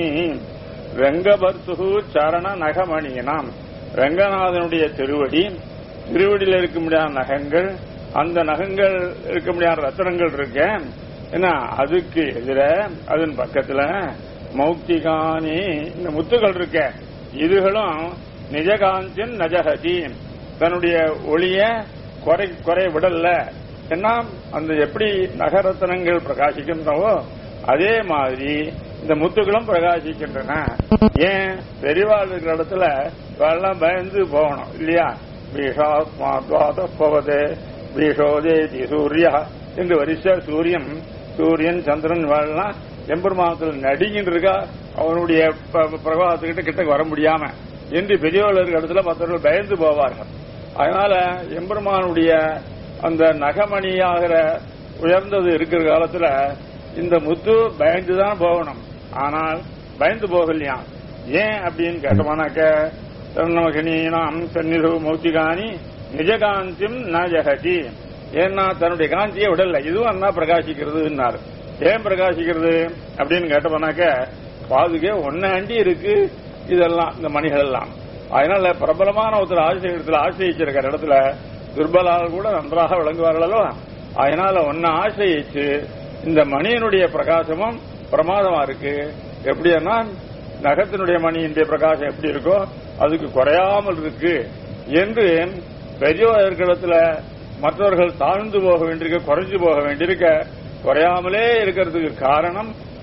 ரங்கபர்த்து சரண நகமணி நாம் ரங்கநாதனுடைய திருவடி திருவடியில் இருக்க முடியாத நகங்கள் அந்த நகங்கள் இருக்க முடியாத ரத்தனங்கள் இருக்க என்ன அதுக்கு எதிர அதன் பக்கத்துல மௌக்திகானி இந்த முத்துகள் இருக்க இதுகளும் நிஜகாந்தின் நஜகதி தன்னுடைய ஒளிய குறை குறை விடல ஏன்னா அந்த எப்படி நகரத்தனங்கள் பிரகாசிக்கின்றனவோ அதே மாதிரி இந்த முத்துகளும் பிரகாசிக்கின்றன ஏன் பெரியவாள் இருக்கிற இடத்துல எல்லாம் பயந்து போகணும் இல்லையா பீஷாத்மாத்வாத போவதே பீஷோதேதி சூர்யா என்று வரிசை சூரியன் சூரியன் சந்திரன் வாழலாம் எம்பெருமானத்தில் நடிகின்னு இருக்கா அவனுடைய ப- பிரபாகத்துக்கிட்ட கிட்ட வர முடியாம என்று பெரியவர்கள் இருக்கிற இடத்துல மற்றவர்கள் பயந்து போவார்கள் அதனால எம்பெருமானுடைய அந்த நகமணியாகிற உயர்ந்தது இருக்கிற காலத்துல இந்த முத்து பயந்து தான் போகணும் ஆனால் பயந்து போகலையாம் ஏன் அப்படின்னு கேட்டோம்னாக்க தன்னமகனீனாம் சந்நிது மௌத்திகானி நிஜகாந்திம் ந ஜகதி ஏன்னா தன்னுடைய காந்தியை விடல இதுவும் அண்ணா பிரகாசிக்கிறதுன்னாரு ஏன் பிரகாசிக்கிறது அப்படின்னு கேட்டோம்னாக்க பாதுகே ஒன்ன அண்டி இருக்கு இதெல்லாம் இந்த மணிகள் எல்லாம் அதனால பிரபலமான ஒருத்தர் ஆசிரியத்தில் ஆசிரியிருக்கிற இடத்துல துர்பலால் கூட நன்றாக விளங்குவார்கள் அல்லவா அதனால ஒன்ன ஆசிரியிச்சு இந்த மணியினுடைய பிரகாசமும் பிரமாதமா இருக்கு எப்படின்னா நகத்தினுடைய மணியினுடைய பிரகாசம் எப்படி இருக்கோ அதுக்கு குறையாமல் இருக்கு என்று பெரியவர் இருக்கிற இடத்துல மற்றவர்கள் தாழ்ந்து போக வேண்டியிருக்க குறைஞ்சு போக வேண்டியிருக்க குறையாமலே இருக்கிறதுக்கு காரணம்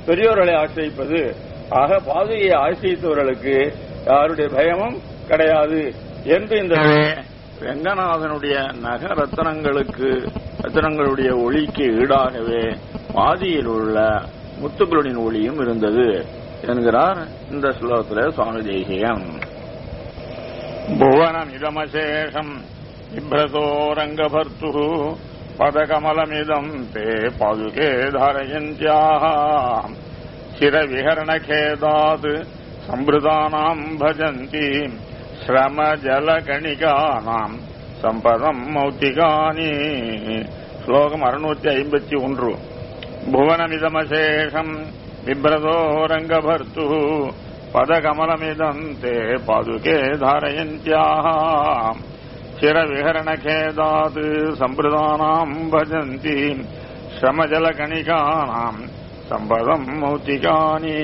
பெரியோர்களை ஆசிரிப்பது ஆக பாதுகையை ஆசிரித்தவர்களுக்கு யாருடைய பயமும் கிடையாது என்று இந்த ரங்கநாதனுடைய நக ரத்தனங்களுக்கு ரத்தனங்களுடைய ஒளிக்கு ஈடாகவே பாதியில் உள்ள முத்துக்களின் ஒளியும் இருந்தது என்கிறார் இந்த ஸ்லோகத்தில் சுவாமி தேசியம் புவனமிதமசேஷம் बिभ्रतो रङ्गभर्तुः पदकमलमिदम् ते पादुके धारयन्त्याः शिरविहरणखेदात् सम्भृतानाम् भजन्ति श्रमजलकणिकानाम् सम्पदम् मौक्तिकानि श्लोकम् अरुणूति ऐम्बति ஒன்று भुवनमिदमशेषम् बिभ्रतो रङ्गभर्तुः पदकमलमिदम् ते पादुके धारयन्त्याः चिरविहरणखेदात् सम्प्रदानाम् भजन्ति श्रमजलकणिकानाम् सम्पदम् मौतिकानि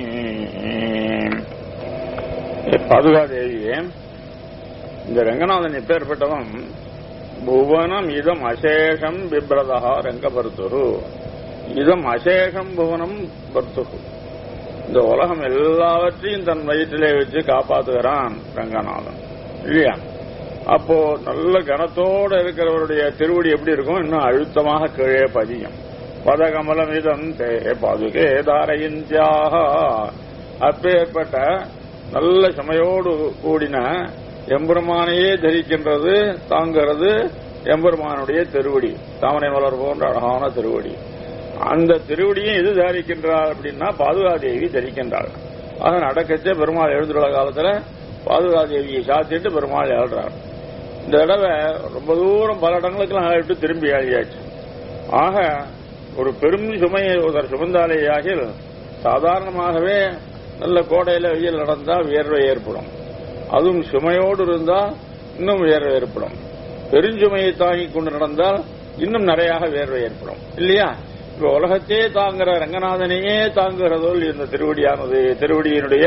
பாதுகாதேவியே இந்த ரங்கநாதன் எப்பேற்பட்டவன் புவனம் இதம் அசேஷம் பிப்ரதா ரங்கபர்த்துரு இதம் அசேஷம் புவனம் பர்த்துகு இந்த உலகம் எல்லாவற்றையும் தன் வயிற்றிலே வச்சு காப்பாத்துகிறான் ரங்கநாதன் இல்லையா அப்போ நல்ல கனத்தோட இருக்கிறவருடைய திருவடி எப்படி இருக்கும் இன்னும் அழுத்தமாக கீழே பதியும் பதகமலம் இதம் தே பாதுகே தாரையின்றியாக அப்பேற்பட்ட நல்ல சமையோடு கூடின எம்பெருமானையே தரிக்கின்றது தாங்கிறது எம்பெருமானுடைய திருவடி தாமரை மலர் போன்ற அழகான திருவடி அந்த திருவடியும் எது தரிக்கின்றார் அப்படின்னா பாதுகாதேவி தரிக்கின்றாள் ஆக நடக்கச்சே பெருமாள் எழுந்துள்ள காலத்துல பாதுகாதேவியை சாத்திட்டு பெருமாள் ஏழ்றார் இந்த தடவை ரொம்ப தூரம் பல இடங்களுக்கெல்லாம் விட்டு திரும்பி ஆகியாச்சு ஆக ஒரு பெரும் சுமையை ஒருத்தர் சுமந்தாலேயாகில் சாதாரணமாகவே நல்ல கோடையில வெயில் நடந்தா வியர்வை ஏற்படும் அதுவும் சுமையோடு இருந்தா இன்னும் வியர்வை ஏற்படும் பெருஞ்சுமையை தாங்கிக் கொண்டு நடந்தால் இன்னும் நிறையாக வியர்வை ஏற்படும் இல்லையா இப்ப உலகத்தையே தாங்குற ரங்கநாதனையே தாங்குகிறதோ இந்த திருவடியானது திருவடியினுடைய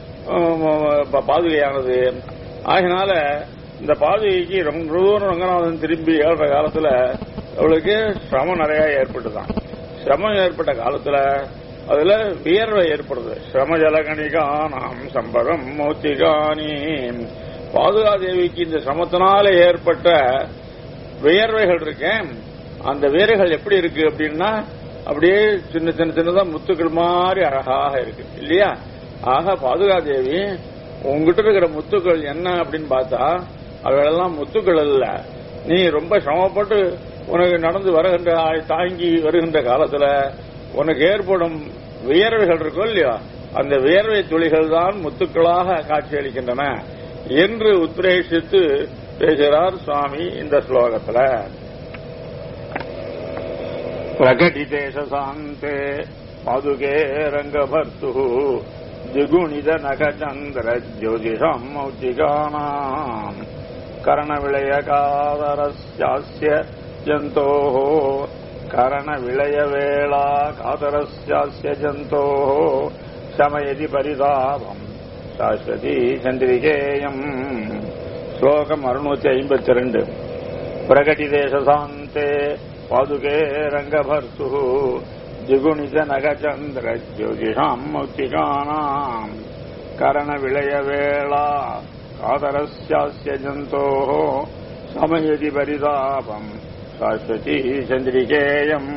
பாதுகையானது ஆகினால இந்த பாதுகைக்கு ரொம்ப தூரம் ரங்கநாதன் திரும்பி ஏழ்ற காலத்துல அவளுக்கு சிரமம் நிறைய ஏற்பட்டுதான் சிரமம் ஏற்பட்ட காலத்துல அதுல வியர்வை ஏற்படுது சிரம ஜலகணிகா நாம் சம்பதம் மௌத்திகானி பாதுகாதேவிக்கு இந்த சிரமத்தினால ஏற்பட்ட வியர்வைகள் இருக்கேன் அந்த வேர்கள் எப்படி இருக்கு அப்படின்னா அப்படியே சின்ன சின்ன சின்னதா முத்துக்கள் மாதிரி அழகாக இருக்கு இல்லையா ஆக பாதுகாதேவி உங்ககிட்ட இருக்கிற முத்துக்கள் என்ன அப்படின்னு பார்த்தா அவைகளெல்லாம் முத்துக்கள் அல்ல நீ ரொம்ப சிரமப்பட்டு உனக்கு நடந்து வருகின்ற தாங்கி வருகின்ற காலத்துல உனக்கு ஏற்படும் வியர்வைகள் இருக்கும் இல்லையா அந்த வியர்வை துளிகள் தான் முத்துக்களாக காட்சியளிக்கின்றன என்று உத்ரேஷித்து பேசுகிறார் சுவாமி இந்த ஸ்லோகத்துல பிரகடிதே சாந்தே பாதுகே ரங்கபர்த்து திகுணித நகச்சந்திர ஜோதிஷம் மௌத்திகானாம் கரணவிளய காதரஸ்யாஸ்ய ஜந்தோ கரணவிளய வேளா காதரஸ்யாஸ்ய ஜந்தோ சமயதி பரிதாபம் சாஸ்வதி சந்திரிகேயம் ஸ்லோகம் அறுநூத்தி ஐம்பத்தி ரெண்டு பிரகடிதேசாந்தே பாதுகே ரங்கபர்த்து திகுணித நகச்சந்திர ஜோதிஷாம் மௌத்திகானாம் கரணவிளய வேளா காதரஸ்யாஸ்ய ஜந்தோ சமயதி பரிதாபம் சாஸ்வதி சந்திரிகேயம்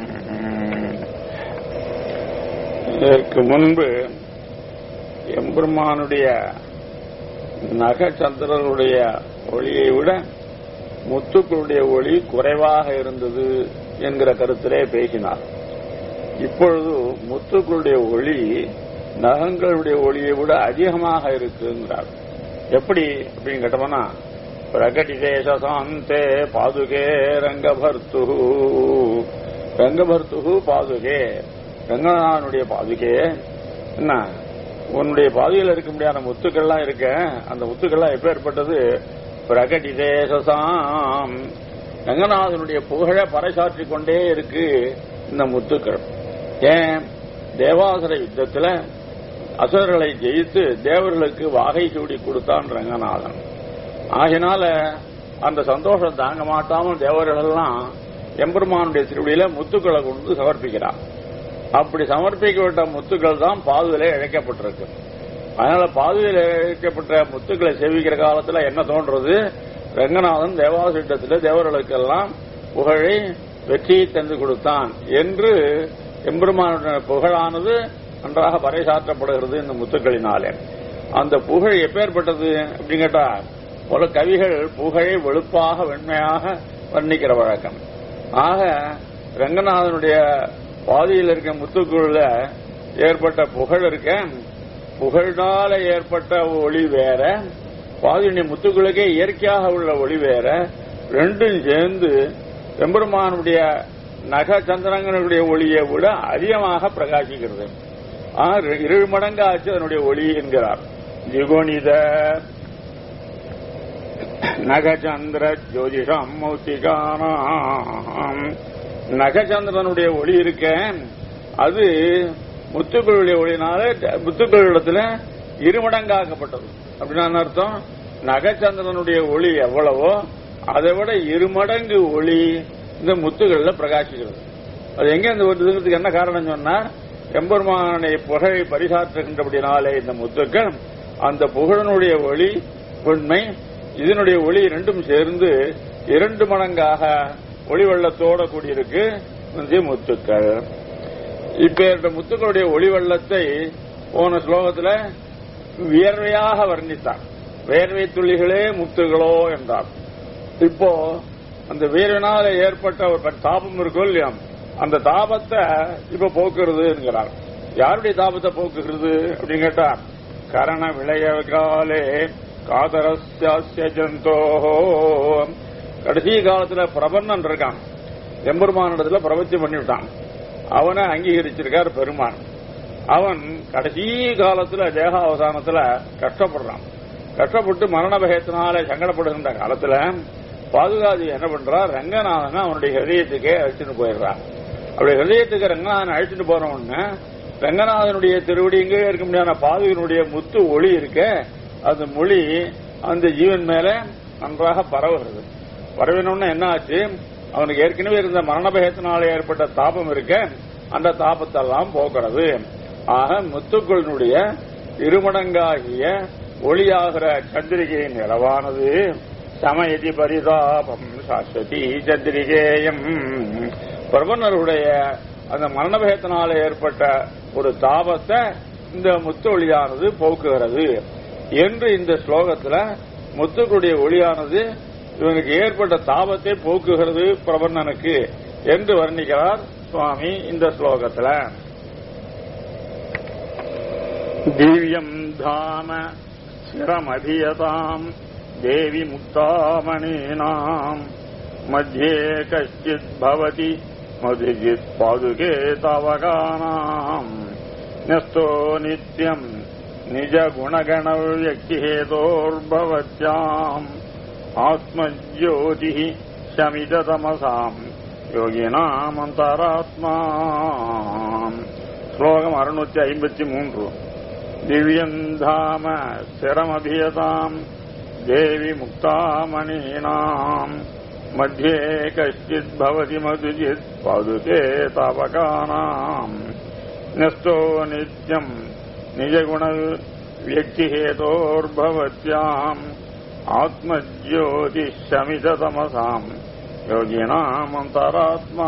இதற்கு முன்பு எம்பெருமானுடைய நகச்சந்திரனுடைய ஒளியை விட முத்துக்களுடைய ஒளி குறைவாக இருந்தது என்கிற கருத்திலே பேசினார் இப்பொழுது முத்துக்களுடைய ஒளி நகங்களுடைய ஒளியை விட அதிகமாக இருக்குங்கிறார் எப்படி அப்படின்னு கேட்டோம்னா பிரகடிதேசாந்தே பாதுகே ரங்கபர்த்து ரங்கபர்த்து பாதுகே ரங்கநாதனுடைய பாதுகே என்ன உன்னுடைய பாதுகையில் இருக்க முடியாத முத்துக்கள்லாம் இருக்க அந்த முத்துக்கள்லாம் எப்ப ஏற்பட்டது பிரகடிதேசாம் ரங்கநாதனுடைய புகழ பறைசாற்றிக் கொண்டே இருக்கு இந்த முத்துக்கள் ஏன் தேவாசுர யுத்தத்துல அசுரர்களை ஜெயித்து தேவர்களுக்கு வாகை சூடி கொடுத்தான் ரங்கநாதன் ஆகினால அந்த சந்தோஷம் தாங்க மாட்டாமல் தேவர்கள் எல்லாம் எம்பெருமானுடைய திருவடியில முத்துக்களை கொண்டு சமர்ப்பிக்கிறார் அப்படி சமர்ப்பிக்கப்பட்ட முத்துக்கள் தான் பாதுவிலே இழைக்கப்பட்டிருக்கு அதனால பாதுகையில் இழைக்கப்பட்ட முத்துக்களை சேவிக்கிற காலத்துல என்ன தோன்றது ரங்கநாதன் தேவாசிட்டத்தில் தேவர்களுக்கெல்லாம் புகழை வெற்றியை தந்து கொடுத்தான் என்று எம்பெருமானுடைய புகழானது நன்றாக பறைசாற்றப்படுகிறது இந்த முத்துக்களினாலே அந்த புகழ் எப்பேற்பட்டது அப்படின்னு கேட்டா பல கவிகள் புகழை வெளுப்பாக வெண்மையாக வர்ணிக்கிற வழக்கம் ஆக ரங்கநாதனுடைய பாதியில் இருக்க முத்துக்குள்ள ஏற்பட்ட புகழ் இருக்க புகழ்னால ஏற்பட்ட ஒளி வேற பாதியுடைய முத்துக்களுக்கே இயற்கையாக உள்ள ஒளி வேற ரெண்டும் சேர்ந்து எம்பெருமானுடைய நக சந்திரங்களுடைய ஒளியை விட அதிகமாக பிரகாசிக்கிறது ஆக இரு மடங்காச்சு அதனுடைய ஒளி என்கிறார் ஜிகுணித நகச்சந்திர ஜோதிஷம் மௌத்திகானாம் நகச்சந்திரனுடைய ஒளி இருக்க அது முத்துக்களுடைய ஒளினால முத்துக்களிடத்துல இருமடங்காக்கப்பட்டது அப்படின்னா அர்த்தம் நகச்சந்திரனுடைய ஒளி எவ்வளவோ அதை விட இருமடங்கு ஒளி இந்த முத்துகள்ல பிரகாசிக்கிறது அது எங்க இந்த வருதுங்கிறதுக்கு என்ன காரணம் சொன்னா எம்பெருமானை புகழை பரிசாற்றுகின்றபடினாலே இந்த முத்துக்கள் அந்த புகழனுடைய ஒளி உண்மை இதனுடைய ஒளி ரெண்டும் சேர்ந்து இரண்டு மடங்காக ஒளி வெள்ளத்தோட கூடியிருக்கு இந்த முத்துக்கள் இப்ப இந்த முத்துக்களுடைய ஒளி வெள்ளத்தை போன ஸ்லோகத்துல வியர்வையாக வர்ணித்தார் வேர்வை துளிகளே முத்துகளோ என்றார் இப்போ அந்த வீரனால ஏற்பட்ட ஒரு தாபம் இருக்கும் இல்லையா அந்த தாபத்தை இப்ப போக்குறது என்கிறார் யாருடைய தாபத்தை போக்குகிறது அப்படின்னு கேட்டா கரண விளையகாலே காதரஸ்ய ஜந்தோ கடைசி காலத்துல பிரபன்னன் இருக்கான் எம்பெருமானிடத்துல பிரபத்தி பண்ணிவிட்டான் அவனை அங்கீகரிச்சிருக்கார் பெருமான் அவன் கடைசி காலத்துல தேகாவசானத்துல கஷ்டப்படுறான் கஷ்டப்பட்டு மரண பயத்தினால சங்கடப்படுகின்ற காலத்துல பாதுகாதி என்ன பண்றா ரங்கநாதன் அவனுடைய ஹிரதயத்துக்கே அழைச்சிட்டு போயிடுறான் அப்படி ஹிரதயத்துக்கு ரங்கநாதன் அழைச்சிட்டு போன உடனே ரங்கநாதனுடைய திருவடி இங்கே இருக்க முடியாத பாதுகனுடைய முத்து ஒளி இருக்க அந்த மொழி அந்த ஜீவன் மேல நன்றாக பரவுகிறது பரவினோன்னு என்ன ஆச்சு அவனுக்கு ஏற்கனவே இருந்த மரண பயத்தினால ஏற்பட்ட தாபம் இருக்க அந்த தாபத்தெல்லாம் போக்குறது ஆக முத்துக்களினுடைய இருமடங்காகிய ஒளியாகிற சந்திரிகையின் நிலவானது சமயதி பரிதாபம் சாஸ்வதி சந்திரிகேயம் பிரபன்னருடைய அந்த மரணபயத்தினால ஏற்பட்ட ஒரு தாபத்தை இந்த முத்து ஒளியானது போக்குகிறது என்று இந்த ஸ்லோகத்துல முத்துக்களுடைய ஒளியானது இவனுக்கு ஏற்பட்ட தாபத்தை போக்குகிறது பிரபன்னனுக்கு என்று வர்ணிக்கிறார் சுவாமி இந்த ஸ்லோகத்துல திவ்யம் தாம ஸ்திரமதியதாம் தேவி முக்தாமணீனாம் மத்தியே கஷ்டித் பவதி மதுஜித் பாதுகே தவகானாம் நஸ்தோ நித்யம் நிஜ குணகண வியக்திஹேதோர்பவத்யாம் ஆத்மஜோதி சமிததமசாம் யோகினாம் அந்தராத்மா ஸ்லோகம் அறுநூத்தி ஐம்பத்தி மூன்று திவ்யந்தாம சிரமபியதாம் தேவி முக்தாமணீனாம் मध्ये कश्चित् भवति मधुजित् पादुके तावकानाम् न्यस्तो नित्यम् निजगुणव्यक्तिहेतोर्भवत्याम् आत्मज्योतिः शमिततमसाम् யோகினாம் அந்தராத்மா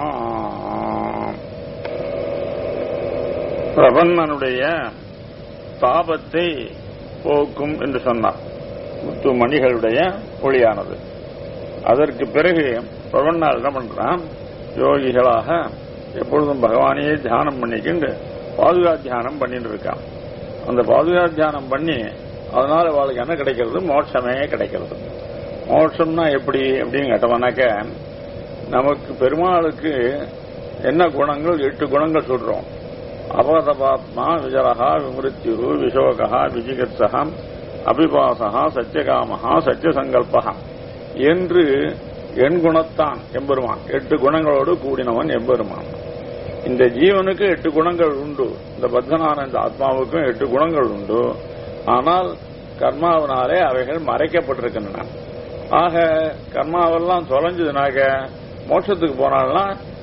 பிரபன்னனுடைய தாபத்தை போக்கும் என்று சொன்னார் முத்து மணிகளுடைய ஒளியானது அதற்கு பிறகு பிரபன்னால் என்ன பண்றான் யோகிகளாக எப்பொழுதும் பகவானையே தியானம் பண்ணிக்கிண்டு பாதுகா தியானம் பண்ணிட்டு இருக்கான் அந்த பாதுகா தியானம் பண்ணி அதனால அவளுக்கு என்ன கிடைக்கிறது மோட்சமே கிடைக்கிறது மோட்சம்னா எப்படி அப்படின்னு கேட்டோம்னாக்க நமக்கு பெருமாளுக்கு என்ன குணங்கள் எட்டு குணங்கள் சொல்றோம் அபகதபாத்மா விஜரகா விமிருத்யு விஷோகா விஜிகத்சகா அபிபாசகா சத்தியகாமகா சத்தியசங்கல்பகா என்று எண் குணத்தான் எம்பெருமான் எட்டு குணங்களோடு கூடினவன் எம்பெருமான் இந்த ஜீவனுக்கு எட்டு குணங்கள் உண்டு இந்த பத்மநான இந்த ஆத்மாவுக்கும் எட்டு குணங்கள் உண்டு ஆனால் கர்மாவினாலே அவைகள் மறைக்கப்பட்டிருக்கின்றன ஆக கர்மாவெல்லாம் தொலைஞ்சதுனாக்க மோட்சத்துக்கு போனால்னா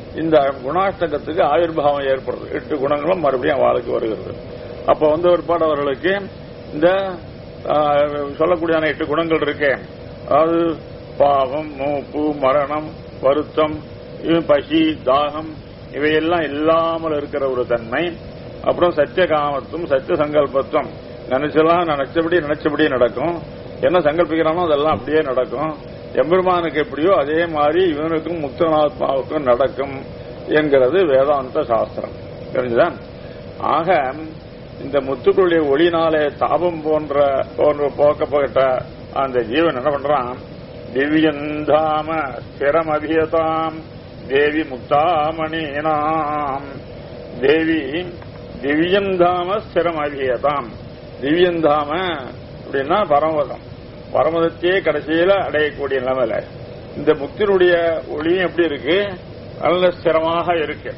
இந்த குணாஷ்டகத்துக்கு ஆவிர்வாவம் ஏற்படுறது எட்டு குணங்களும் மறுபடியும் வாழ்க்கை வருகிறது அப்ப வந்து ஒரு பாடவர்களுக்கு இந்த ஆஹ், சொல்லக்கூடியதான எட்டு குணங்கள் இருக்கு அதாவது பாவம் மூப்பு மரணம் வருத்தம் இது பசி தாகம் இவையெல்லாம் இல்லாமல் இருக்கிற ஒரு தன்மை அப்புறம் சத்திய காமத்துவம் சத்திய சங்கல்பத்துவம் நினைச்செல்லாம் நினைச்சபடி நினைச்சபடி நடக்கும் என்ன சங்கல்பிக்கிறானோ அதெல்லாம் அப்படியே நடக்கும் எம்பெருமானுக்கு எப்படியோ அதே மாதிரி இவனுக்கும் முக்தனாத்மாவுக்கும் நடக்கும் என்கிறது வேதாந்த சாஸ்திரம் தெரிஞ்சுதா ஆக இந்த முத்துக்களுடைய ஒளினாலே தாபம் போன்ற போன்ற போக்கப்பட்ட அந்த ஜீவன் என்ன பண்றான் திவ்யந்தாம ஸ்திரம் அபியதாம் தேவி முக்தாமணீனாம் தேவி திவ்யந்தாம ஸ்திரம் அபியதாம் திவ்யந்தாம அப்படின்னா பரமதம் பரமதத்தையே கடைசியில அடையக்கூடிய நிலைமையில இந்த முக்தினுடைய ஒளியும் எப்படி இருக்கு நல்ல ஸ்திரமாக இருக்கு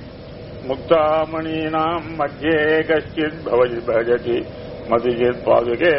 முக்தாமணீனாம் மத்தியே கஷ்டித் பவதி பஜதி மதுஜித் பாதுகே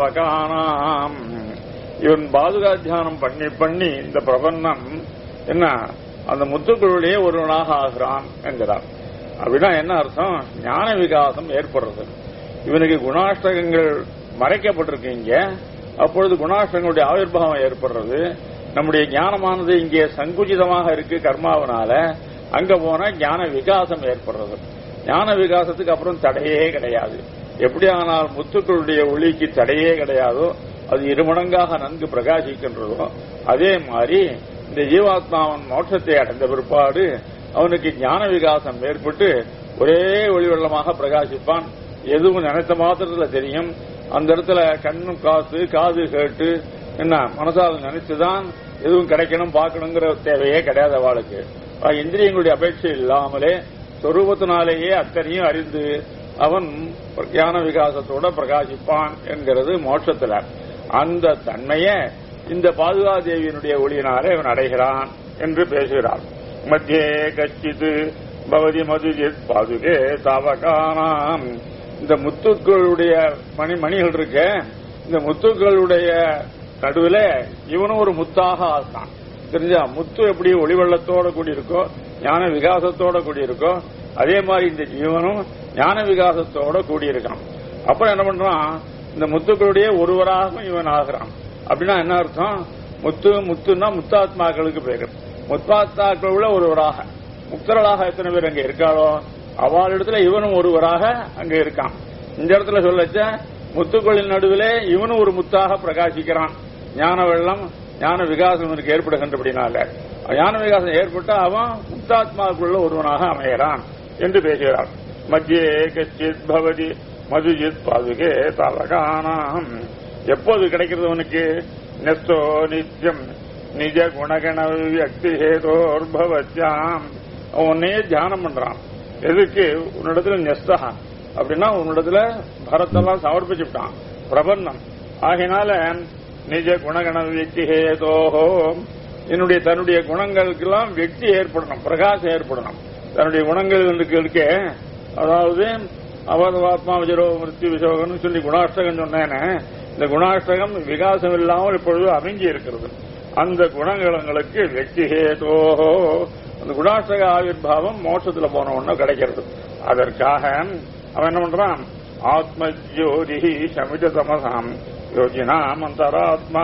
தாவகானாம் இவன் பாதுகா தியானம் பண்ணி பண்ணி இந்த பிரபன்னம் என்ன அந்த முத்துக்களுடைய ஒருவனாக ஆகிறான் என்கிறார் அப்படின்னா என்ன அர்த்தம் ஞான விகாசம் ஏற்படுறது இவனுக்கு குணாஷ்டகங்கள் மறைக்கப்பட்டிருக்கீங்க அப்பொழுது குணாஷ்டங்களுடைய ஆவிர்வாவம் ஏற்படுறது நம்முடைய ஞானமானது இங்கே சங்குச்சிதமாக இருக்கு கர்மாவனால அங்க போனா ஞான விகாசம் ஏற்படுறது ஞான விகாசத்துக்கு அப்புறம் தடையே கிடையாது எப்படி ஆனால் முத்துக்களுடைய ஒளிக்கு தடையே கிடையாதோ அது இருமடங்காக நன்கு பிரகாசிக்கின்றதோ அதே மாதிரி இந்த ஜீவாத்மாவன் மோட்சத்தை அடைந்த பிற்பாடு அவனுக்கு ஞான விகாசம் ஏற்பட்டு ஒரே ஒளி வெள்ளமாக பிரகாசிப்பான் எதுவும் நினைத்த மாத்திரத்துல தெரியும் அந்த இடத்துல கண்ணும் காசு காது கேட்டு என்ன மனசால் நினைச்சுதான் எதுவும் கிடைக்கணும் பார்க்கணுங்கிற தேவையே கிடையாது அவளுக்கு அஹ் இந்திரியங்களுடைய அபேட்சை இல்லாமலே சொரூபத்தினாலேயே அத்தனையும் அறிந்து அவன் ஞான விகாசத்தோட பிரகாசிப்பான் என்கிறது மோட்சத்துல அந்த தன்மையை இந்த பாதுகாதேவியினுடைய ஒளியினாலே அவன் அடைகிறான் என்று பேசுகிறார் மத்தியே கச்சித்து பவதி மதுஜித் பாதுகே தாவகானாம் இந்த முத்துக்களுடைய மணி மணிகள் இருக்க இந்த முத்துக்களுடைய நடுவில் இவனும் ஒரு முத்தாக ஆசான் தெரிஞ்சா முத்து எப்படி ஒளிவெள்ளத்தோட கூடி இருக்கோ ஞான விகாசத்தோட கூடி இருக்கோ அதே மாதிரி இந்த ஜீவனும் ஞான விகாசத்தோட கூடி இருக்கான் அப்புறம் என்ன பண்றான் இந்த முத்துக்களுடைய ஒருவராகவும் இவன் ஆகிறான் அப்படின்னா என்ன அர்த்தம் முத்து முத்துன்னா முத்தாத்மாக்களுக்கு பேரு முத்தாத்மாக்கள் ஒருவராக முக்தர்களாக எத்தனை பேர் அங்க இருக்காளோ அவளிடத்துல இவனும் ஒருவராக அங்க இருக்கான் இந்த இடத்துல சொல்லச்ச முத்துக்களின் நடுவிலே இவனும் ஒரு முத்தாக பிரகாசிக்கிறான் ஞான வெள்ளம் ஞான விகாசம் இவனுக்கு ஏற்படுகின்றபடினால ஞான விகாசம் ஏற்பட்டா அவன் முக்தாத்மாவுக்குள்ள ஒருவனாக அமைகிறான் என்று பேசுகிறார் மத்தியே கச்சித் பவதி மதுஜித் பாதுகே தலகானாம் எப்போது கிடைக்கிறது அவனுக்கு நெஸ்தோ நித்தியம் நிஜ குணகண வியக்தி ஹேதோர்பவத்யாம் அவன் உன்னையே தியானம் பண்றான் எதுக்கு உன்னிடத்துல நெஸ்தகா அப்படின்னா உன்னிடத்துல பரத்தெல்லாம் சமர்ப்பிச்சுட்டான் பிரபந்தம் ஆகினால நிஜ குணகண வியக்தி ஹேதோஹோ என்னுடைய தன்னுடைய குணங்களுக்கெல்லாம் வெற்றி ஏற்படணும் பிரகாசம் ஏற்படணும் தன்னுடைய குணங்களுக்கு இருக்க அதாவது அவதவாத்மா விஜரோ மிருத்யு விசோகம்னு சொல்லி குணாஷ்டகம் சொன்னேன்னு இந்த குணாஷ்டகம் விகாசம் இல்லாமல் இப்பொழுது அமைஞ்சி இருக்கிறது அந்த குணங்களுக்கு வெற்றி ஹேதோஹோ அந்த குணாஷ்டக ஆவிர்வாவம் மோட்சத்துல போன உடனே கிடைக்கிறது அதற்காக அவன் என்ன பண்றான் ஆத்ம ஜோதி சமித தமசாம் யோகினாம் அந்தராத்மா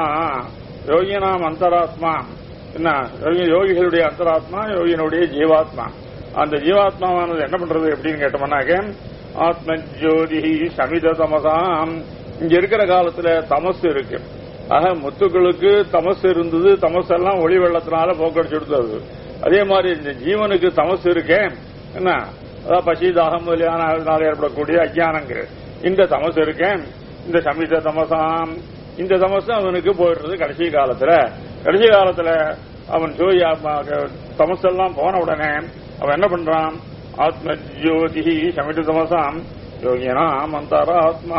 யோகினாம் அந்தராத்மா என்ன யோகி- யோகிகளுடைய அந்தராத்மா யோகியினுடைய ஜீவாத்மா அந்த ஜீவாத்மாவானது என்ன பண்றது எப்படின்னு கேட்டோம்னாக்க ஆத்ம ஜோதி சமித தமசாம் இங்க இருக்கிற காலத்துல தமசு இருக்கு ஆக முத்துக்களுக்கு தமசு இருந்தது தமசு எல்லாம் ஒளி வெள்ளத்தினால போக்கடிச்சு கொடுத்தது அதே மாதிரி இந்த ஜீவனுக்கு தமசு இருக்கே என்ன அதாவது பசி தாகம் முதலியான அதனால ஏற்படக்கூடிய அஜானங்கள் இந்த தமசு இருக்கேன் இந்த சமித தமசாம் இந்த தமசு அவனுக்கு போயிடுறது கடைசி காலத்துல கடைசி காலத்துல அவன் ஜோதி தமசெல்லாம் போன உடனே அவன் என்ன பண்றான் ஆத்ம ஜோதி சமித தமசாம் யோகியனாம் அந்தராத்மா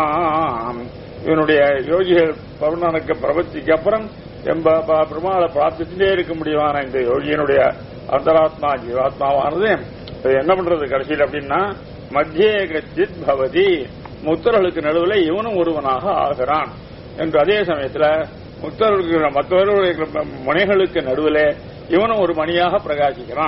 இவனுடைய யோகிகள் பருணனுக்கு பிரபத்திக்கு அப்புறம் எம்ப ப- பெருமாளை பிரார்த்திச்சுட்டே இருக்க முடியுமான இந்த யோகியனுடைய அந்தராத்மா ஜீவாத்மாவானது இது என்ன பண்றது கடைசியில் அப்படின்னா மத்தியே கச்சித் பவதி முத்தர்களுக்கு நடுவில் இவனும் ஒருவனாக ஆகிறான் என்று அதே சமயத்துல முத்தர்களுக்கு மற்றவர்களுடைய மணிகளுக்கு நடுவில் இவனும் ஒரு மணியாக பிரகாசிக்கிறான்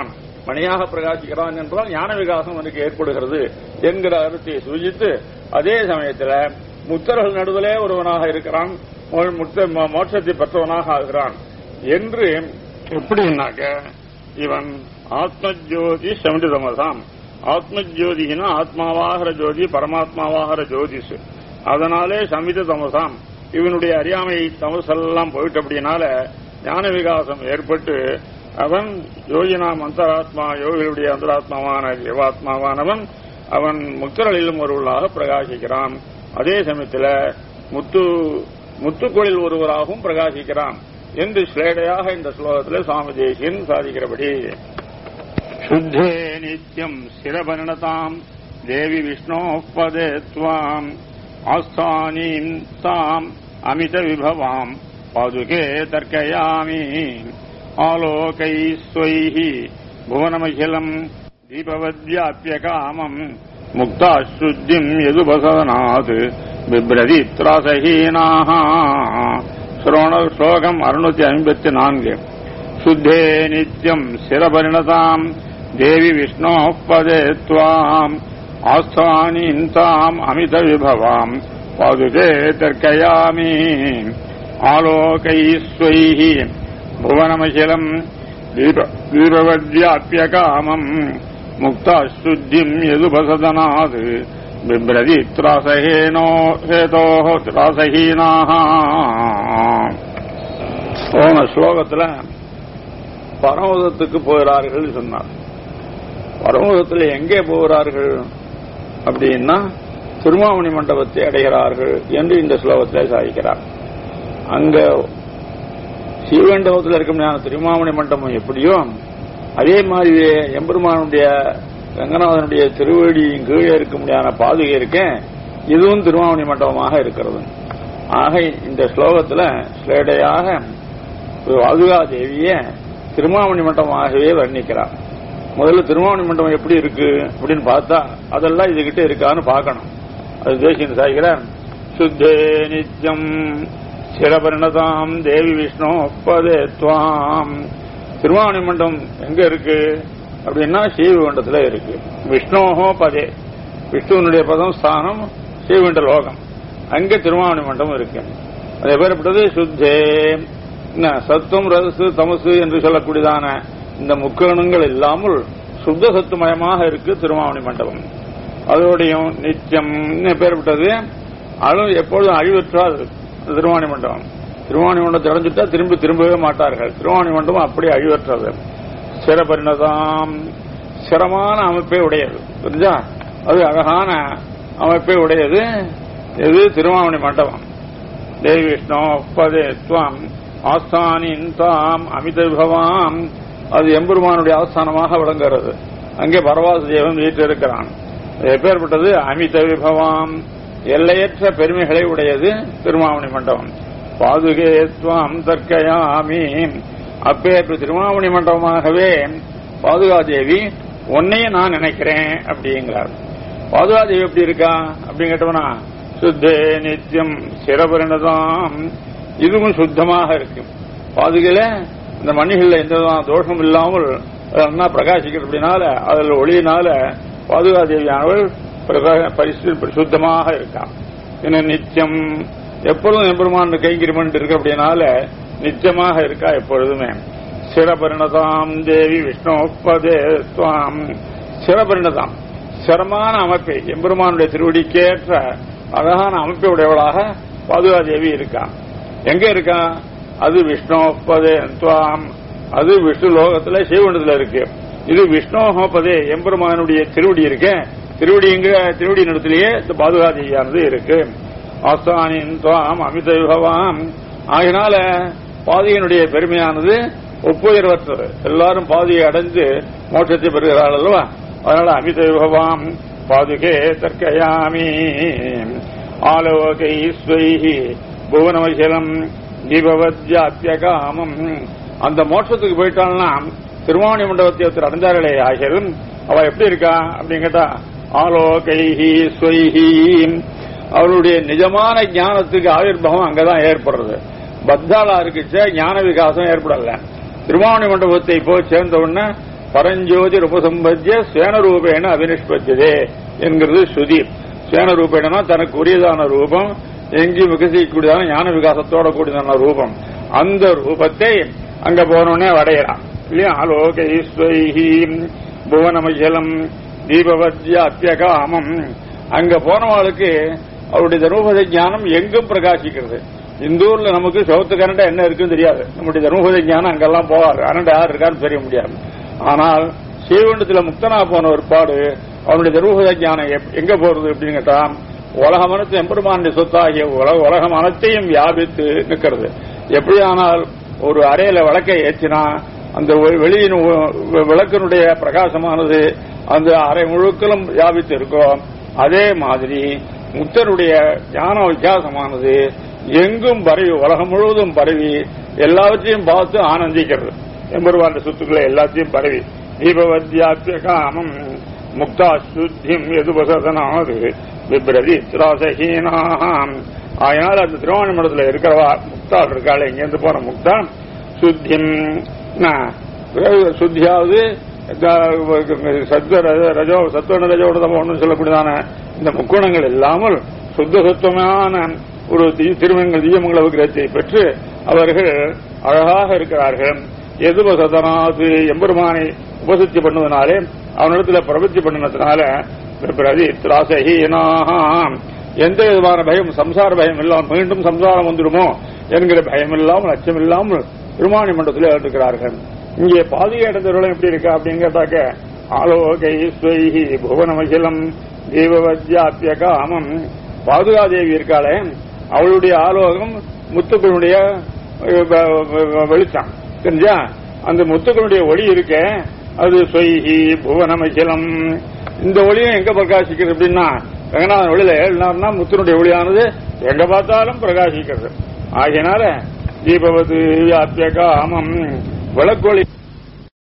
மணியாக பிரகாசிக்கிறான் என்றால் ஞான விகாசம் அவனுக்கு ஏற்படுகிறது என்கிற கருத்தை சூಚಿத்து அதே சமயத்தில் முத்தர்கள் நடுவிலே ஒருவனாக இருக்கிறான் மோ- முத்த- மோ- மோட்சத்தை பெற்றவனாக ஆகிறான் என்று எப்படின்னாக்க இவன் ஆத்மஜோதி சமிட்டு தமசாம் ஆத்மஜோதினா ஆத்மாவாகிற ஜோதி பரமாத்மாவாகிற ஜோதிஷ் அதனாலே சமித தமசாம் இவனுடைய அறியாமை தமசெல்லாம் போயிட்டு அப்படினால ஞான விகாசம் ஏற்பட்டு அவன் யோகினாம் அந்தராத்மா யோகிகளுடைய அந்தராத்மாவான ஜீவாத்மாவானவன் அவன் முத்திரலிலும் ஒருவர்களாக பிரகாசிக்கிறான் அதே சமயத்தில் முத்து முத்துக்குளில் ஒருவராகவும் பிரகாசிக்கிறான் என்று ஸ்லேடையாக இந்த ஸ்லோகத்தில் சுவாமி தேசியன் சாதிக்கிறபடி शुद्धे नित्यम् शिरभरणताम् देवि विष्णोः पदे त्वाम् आस्थानीम् ताम् अमितविभवाम् पादुके तर्कयामि आलोकैः स्वैः भुवनमखिलम् दीपवद्व्याप्यकामम् मुक्ताशुद्धिम् यदुपसदनात् बिभ्रति त्रासहीनाः श्रोण श्लोकम् अरुणुति ऐம்பத்தி நான்கு शुद्धे नित्यम् शिरपरिणताम् देवि विष्णोः पदे त्वाम् आस्थानीम् ताम् अमितविभवाम् पादुके तर्कयामि आलोकैः स्वैः भुवनमखिलम् दीप- दीपवद्व्याप्यकामम् मुक्ताशुद्धिम् यदुपसदनात् बिभ्रति त्रासहीनो हेतोः त्रासहीनाः போன ஸ்லோகத்துல பரமதத்துக்கு போகிறார்கள் சொன்னார் பரமதத்தில் எங்கே போகிறார்கள் அப்படின்னா திருமாமணி மண்டபத்தை அடைகிறார்கள் என்று இந்த ஸ்லோகத்தில் சாதிக்கிறார் அங்க ஸ்ரீவைண்டவத்தில் இருக்கும் ஞான திருமாமணி மண்டபம் எப்படியோ அதே மாதிரியே எம்பெருமானுடைய ரங்கநாதனுடைய திருவடியின் கீழே இருக்க முடியாத பாதுகை இருக்கேன் இதுவும் திருமாமணி மண்டபமாக இருக்கிறது ஆக இந்த ஸ்லோகத்துல ஸ்லேடையாக வாதுகா தேவிய திருமாமணி மண்டபமாகவே வர்ணிக்கிறார் முதல்ல திருமாமணி மண்டபம் எப்படி இருக்கு அப்படின்னு பார்த்தா அதெல்லாம் இதுகிட்ட இருக்கான்னு பார்க்கணும் அது தேசியம் சாய்கிறார் சுத்தே நித்யம் சிரபரிணதாம் தேவி விஷ்ணு பதே துவாம் திருமாவணி மண்டபம் எங்க இருக்கு அப்படின்னா ஸ்ரீவைகுண்டத்துல இருக்கு விஷ்ணோஹோ பதே விஷ்ணுவனுடைய பதம் ஸ்தானம் ஸ்ரீவைகுண்ட லோகம் அங்க திருமாவணி மண்டபம் இருக்கு அது எப்பேற்பட்டது சுத்தே என்ன சத்துவம் ரசு தமசு என்று சொல்லக்கூடியதான இந்த முக்கணங்கள் இல்லாமல் சுத்த சத்துமயமாக இருக்கு திருமாவணி மண்டபம் அதோடையும் நித்தியம் பேர்பட்டது அழு எப்பொழுதும் அழிவற்றாது திருவாணி மண்டபம் திருவாணி மண்டபத்தை அடைஞ்சிட்டா திரும்பி திரும்பவே மாட்டார்கள் திருவாணி மண்டபம் அப்படியே அழிவற்றது சிறபரிணதாம் சிரமான அமைப்பை உடையது புரிஞ்சா அது அழகான அமைப்பை உடையது இது திருவாவணி மண்டபம் தேவி விஷ்ணு பதே துவம் ஆஸ்தானின் தாம் அமித விபவாம் அது எம்பெருமானுடைய ஆஸ்தானமாக விளங்குகிறது அங்கே பரவாச தேவன் வீற்றிருக்கிறான் எப்பேற்பட்டது அமித விபவாம் எல்லையற்ற பெருமைகளை உடையது திருமாவணி மண்டபம் பாதுகே துவாம் தற்கயாமி அப்பேற்ப திருமாவணி மண்டபமாகவே பாதுகாதேவி உன்னையே நான் நினைக்கிறேன் அப்படிங்கிறார் பாதுகாதேவி எப்படி இருக்கா அப்படின்னு கேட்டோம்னா சுத்தே நித்தியம் சிரபரிணதாம் இதுவும் சுத்தமாக இருக்கு பாதுகையில இந்த மண்ணிகளில் எந்த விதமான தோஷம் இல்லாமல் நல்லா பிரகாசிக்கிறது அப்படினால அதில் ஒளியினால பாதுகாதேவியானவள் பிரகா- பரிசு சுத்தமாக இருக்கா இன்னும் நித்தியம் எப்பொழுதும் எம்பெருமான் கைங்கிரிமன் இருக்கு அப்படினால நித்தியமாக இருக்கா எப்பொழுதுமே சிரபரிணதாம் தேவி விஷ்ணு பதே துவாம் சிரபரிணதாம் சிரமான அமைப்பை எம்பெருமானுடைய திருவடிக்கேற்ற அழகான அமைப்பை உடையவளாக பாதுகாதேவி இருக்கா எங்க இருக்கா அது விஷ்ணோபதே துவாம் அது விஷ்ணு லோகத்துல சிவகுண்டத்துல இருக்கு இது விஷ்ணோபதே எம்பெருமானுடைய திருவடி இருக்கு திருவடி எங்க திருவடி இடத்திலேயே இந்த பாதுகாதேவியானது இருக்கு ஆஸ்தானின் துவாம் அமித விபவாம் ஆகினால பாதியினுடைய பெருமையானது ஒப்புயர்வற்றது எல்லாரும் பாதியை அடைந்து மோட்சத்தை பெறுகிறார்கள் அல்லவா அதனால அமித விபவாம் பாதுகே தற்கயாமி ஆலோகை ஸ்வைஹி புவனமகிலம் தீபவத்யாத்தியகாமம் அந்த மோட்சத்துக்கு போயிட்டாள்னா திருவாணி மண்டபத்தை ஒருத்தர் அடைஞ்சார்களே ஆகியரும் அவ எப்படி இருக்கா அப்படின்னு கேட்டா ஆலோகைஹி ஸ்வைஹி அவருடைய நிஜமான ஞானத்துக்கு ஆவிர்வாவம் அங்கதான் ஏற்படுறது பத்தாளா இருக்குச்ச ஞான விகாசம் ஏற்படல திருவாணி மண்டபத்தை போய் சேர்ந்த உடனே பரஞ்சோதி உபசம்பத்திய சேனரூபேன அபினிஷ்பத்தியதே என்கிறது ஸ்ருதி சேனரூபேனா தனக்கு உரியதான ரூபம் எங்கேயும் விகசிக்கக்கூடியதான ஞான விகாசத்தோட கூடியதான ரூபம் அந்த ரூபத்தை அங்க போனோடனே அடையலாம் இல்லையா ஆலோகைஸ்வைஹி புவனமஜலம் தீபவத்ய அத்தியகாமம் அங்க போனவாளுக்கு அவருடைய தர்மபத ஞானம் எங்கும் பிரகாசிக்கிறது இந்த ஊர்ல நமக்கு சவுத்து கனடா என்ன இருக்குன்னு தெரியாது நம்முடைய தர்மபத ஞானம் அங்கெல்லாம் போவார் கனடா யார் இருக்கான்னு தெரிய முடியாது ஆனால் ஸ்ரீவண்டத்துல முக்தனா போன ஒரு பாடு அவனுடைய தர்மபத ஞானம் எப்- எங்க போறது அப்படின்னு கேட்டா உலகமனத்து எம்பெருமானுடைய சொத்தாகிய உலக உலகம் அனைத்தையும் வியாபித்து நிற்கிறது எப்படியானால் ஒரு அறையில விளக்கை ஏற்றினா அந்த ஒ- வெளியின் ஒ- விளக்கினுடைய பிரகாசமானது அந்த அறை முழுக்களும் வியாபித்து இருக்கும் அதே மாதிரி முத்தனுடைய ஞான வித்தியாசமானது எங்கும் பரவி உலகம் முழுவதும் பரவி எல்லாவற்றையும் பார்த்து ஆனந்திக்கிறது எம்பெருவாண்ட சொத்துக்களை எல்லாத்தையும் பரவி தீபவத்யாத்திய காமம் முக்தா சுத்திம் எது வசதனாது விப்ரதி திராசஹீனாம் அதனால அந்த திருவாணிமடத்துல இருக்கிறவா முக்தாள் இருக்காள் இங்கிருந்து போன முக்தா சுத்திம் சுத்தியாவது சத்வ ரஜோ சத்வன ரஜோட ஒன்று சொல்லக்கூடியதான இந்த முக்குணங்கள் இல்லாமல் சுத்த சுத்தமான ஒரு தி- திருமணங்கள் தீயமங்கல விக்கிரகத்தை பெற்று அவர்கள் அழகாக இருக்கிறார்கள் எதுவ சதனாது எம்பெருமானை உபசத்தி பண்ணுவதனாலே அவனிடத்துல பிரபத்தி பண்ணினதுனால பிரதி திராசஹீனாம் எந்த விதமான பயம் சம்சார பயம் இல்லாமல் மீண்டும் சம்சாரம் வந்துடுமோ என்கிற பயம் இல்லாமல் அச்சம் இல்லாமல் திருமானி மண்டலத்தில் இருக்கிறார்கள் இங்கே பாதிய இடத்துல எப்படி இருக்கா அப்படின்னு கேட்டாக்க ஆலோகை ஸ்வைஹி புவனமகிலம் தீபவத்யாத்திய காமம் பாதுகாதேவி இருக்காளே அவளுடைய ஆலோகம் முத்துக்களுடைய அஹ், வ- வ- வெளிச்சம் தெரிஞ்சா அந்த முத்துக்களுடைய ஒளி இருக்க அது சொய்ஹி புவனமகிலம் இந்த ஒளியும் எங்க பிரகாசிக்கிறது அப்படின்னா ரங்கநாதன் ஒளியில ஏழுனார்னா முத்தினுடைய ஒளியானது எங்க பார்த்தாலும் பிரகாசிக்கிறது ஆகையினால தீபவது வியாத்திய காமம் விளக்கொளி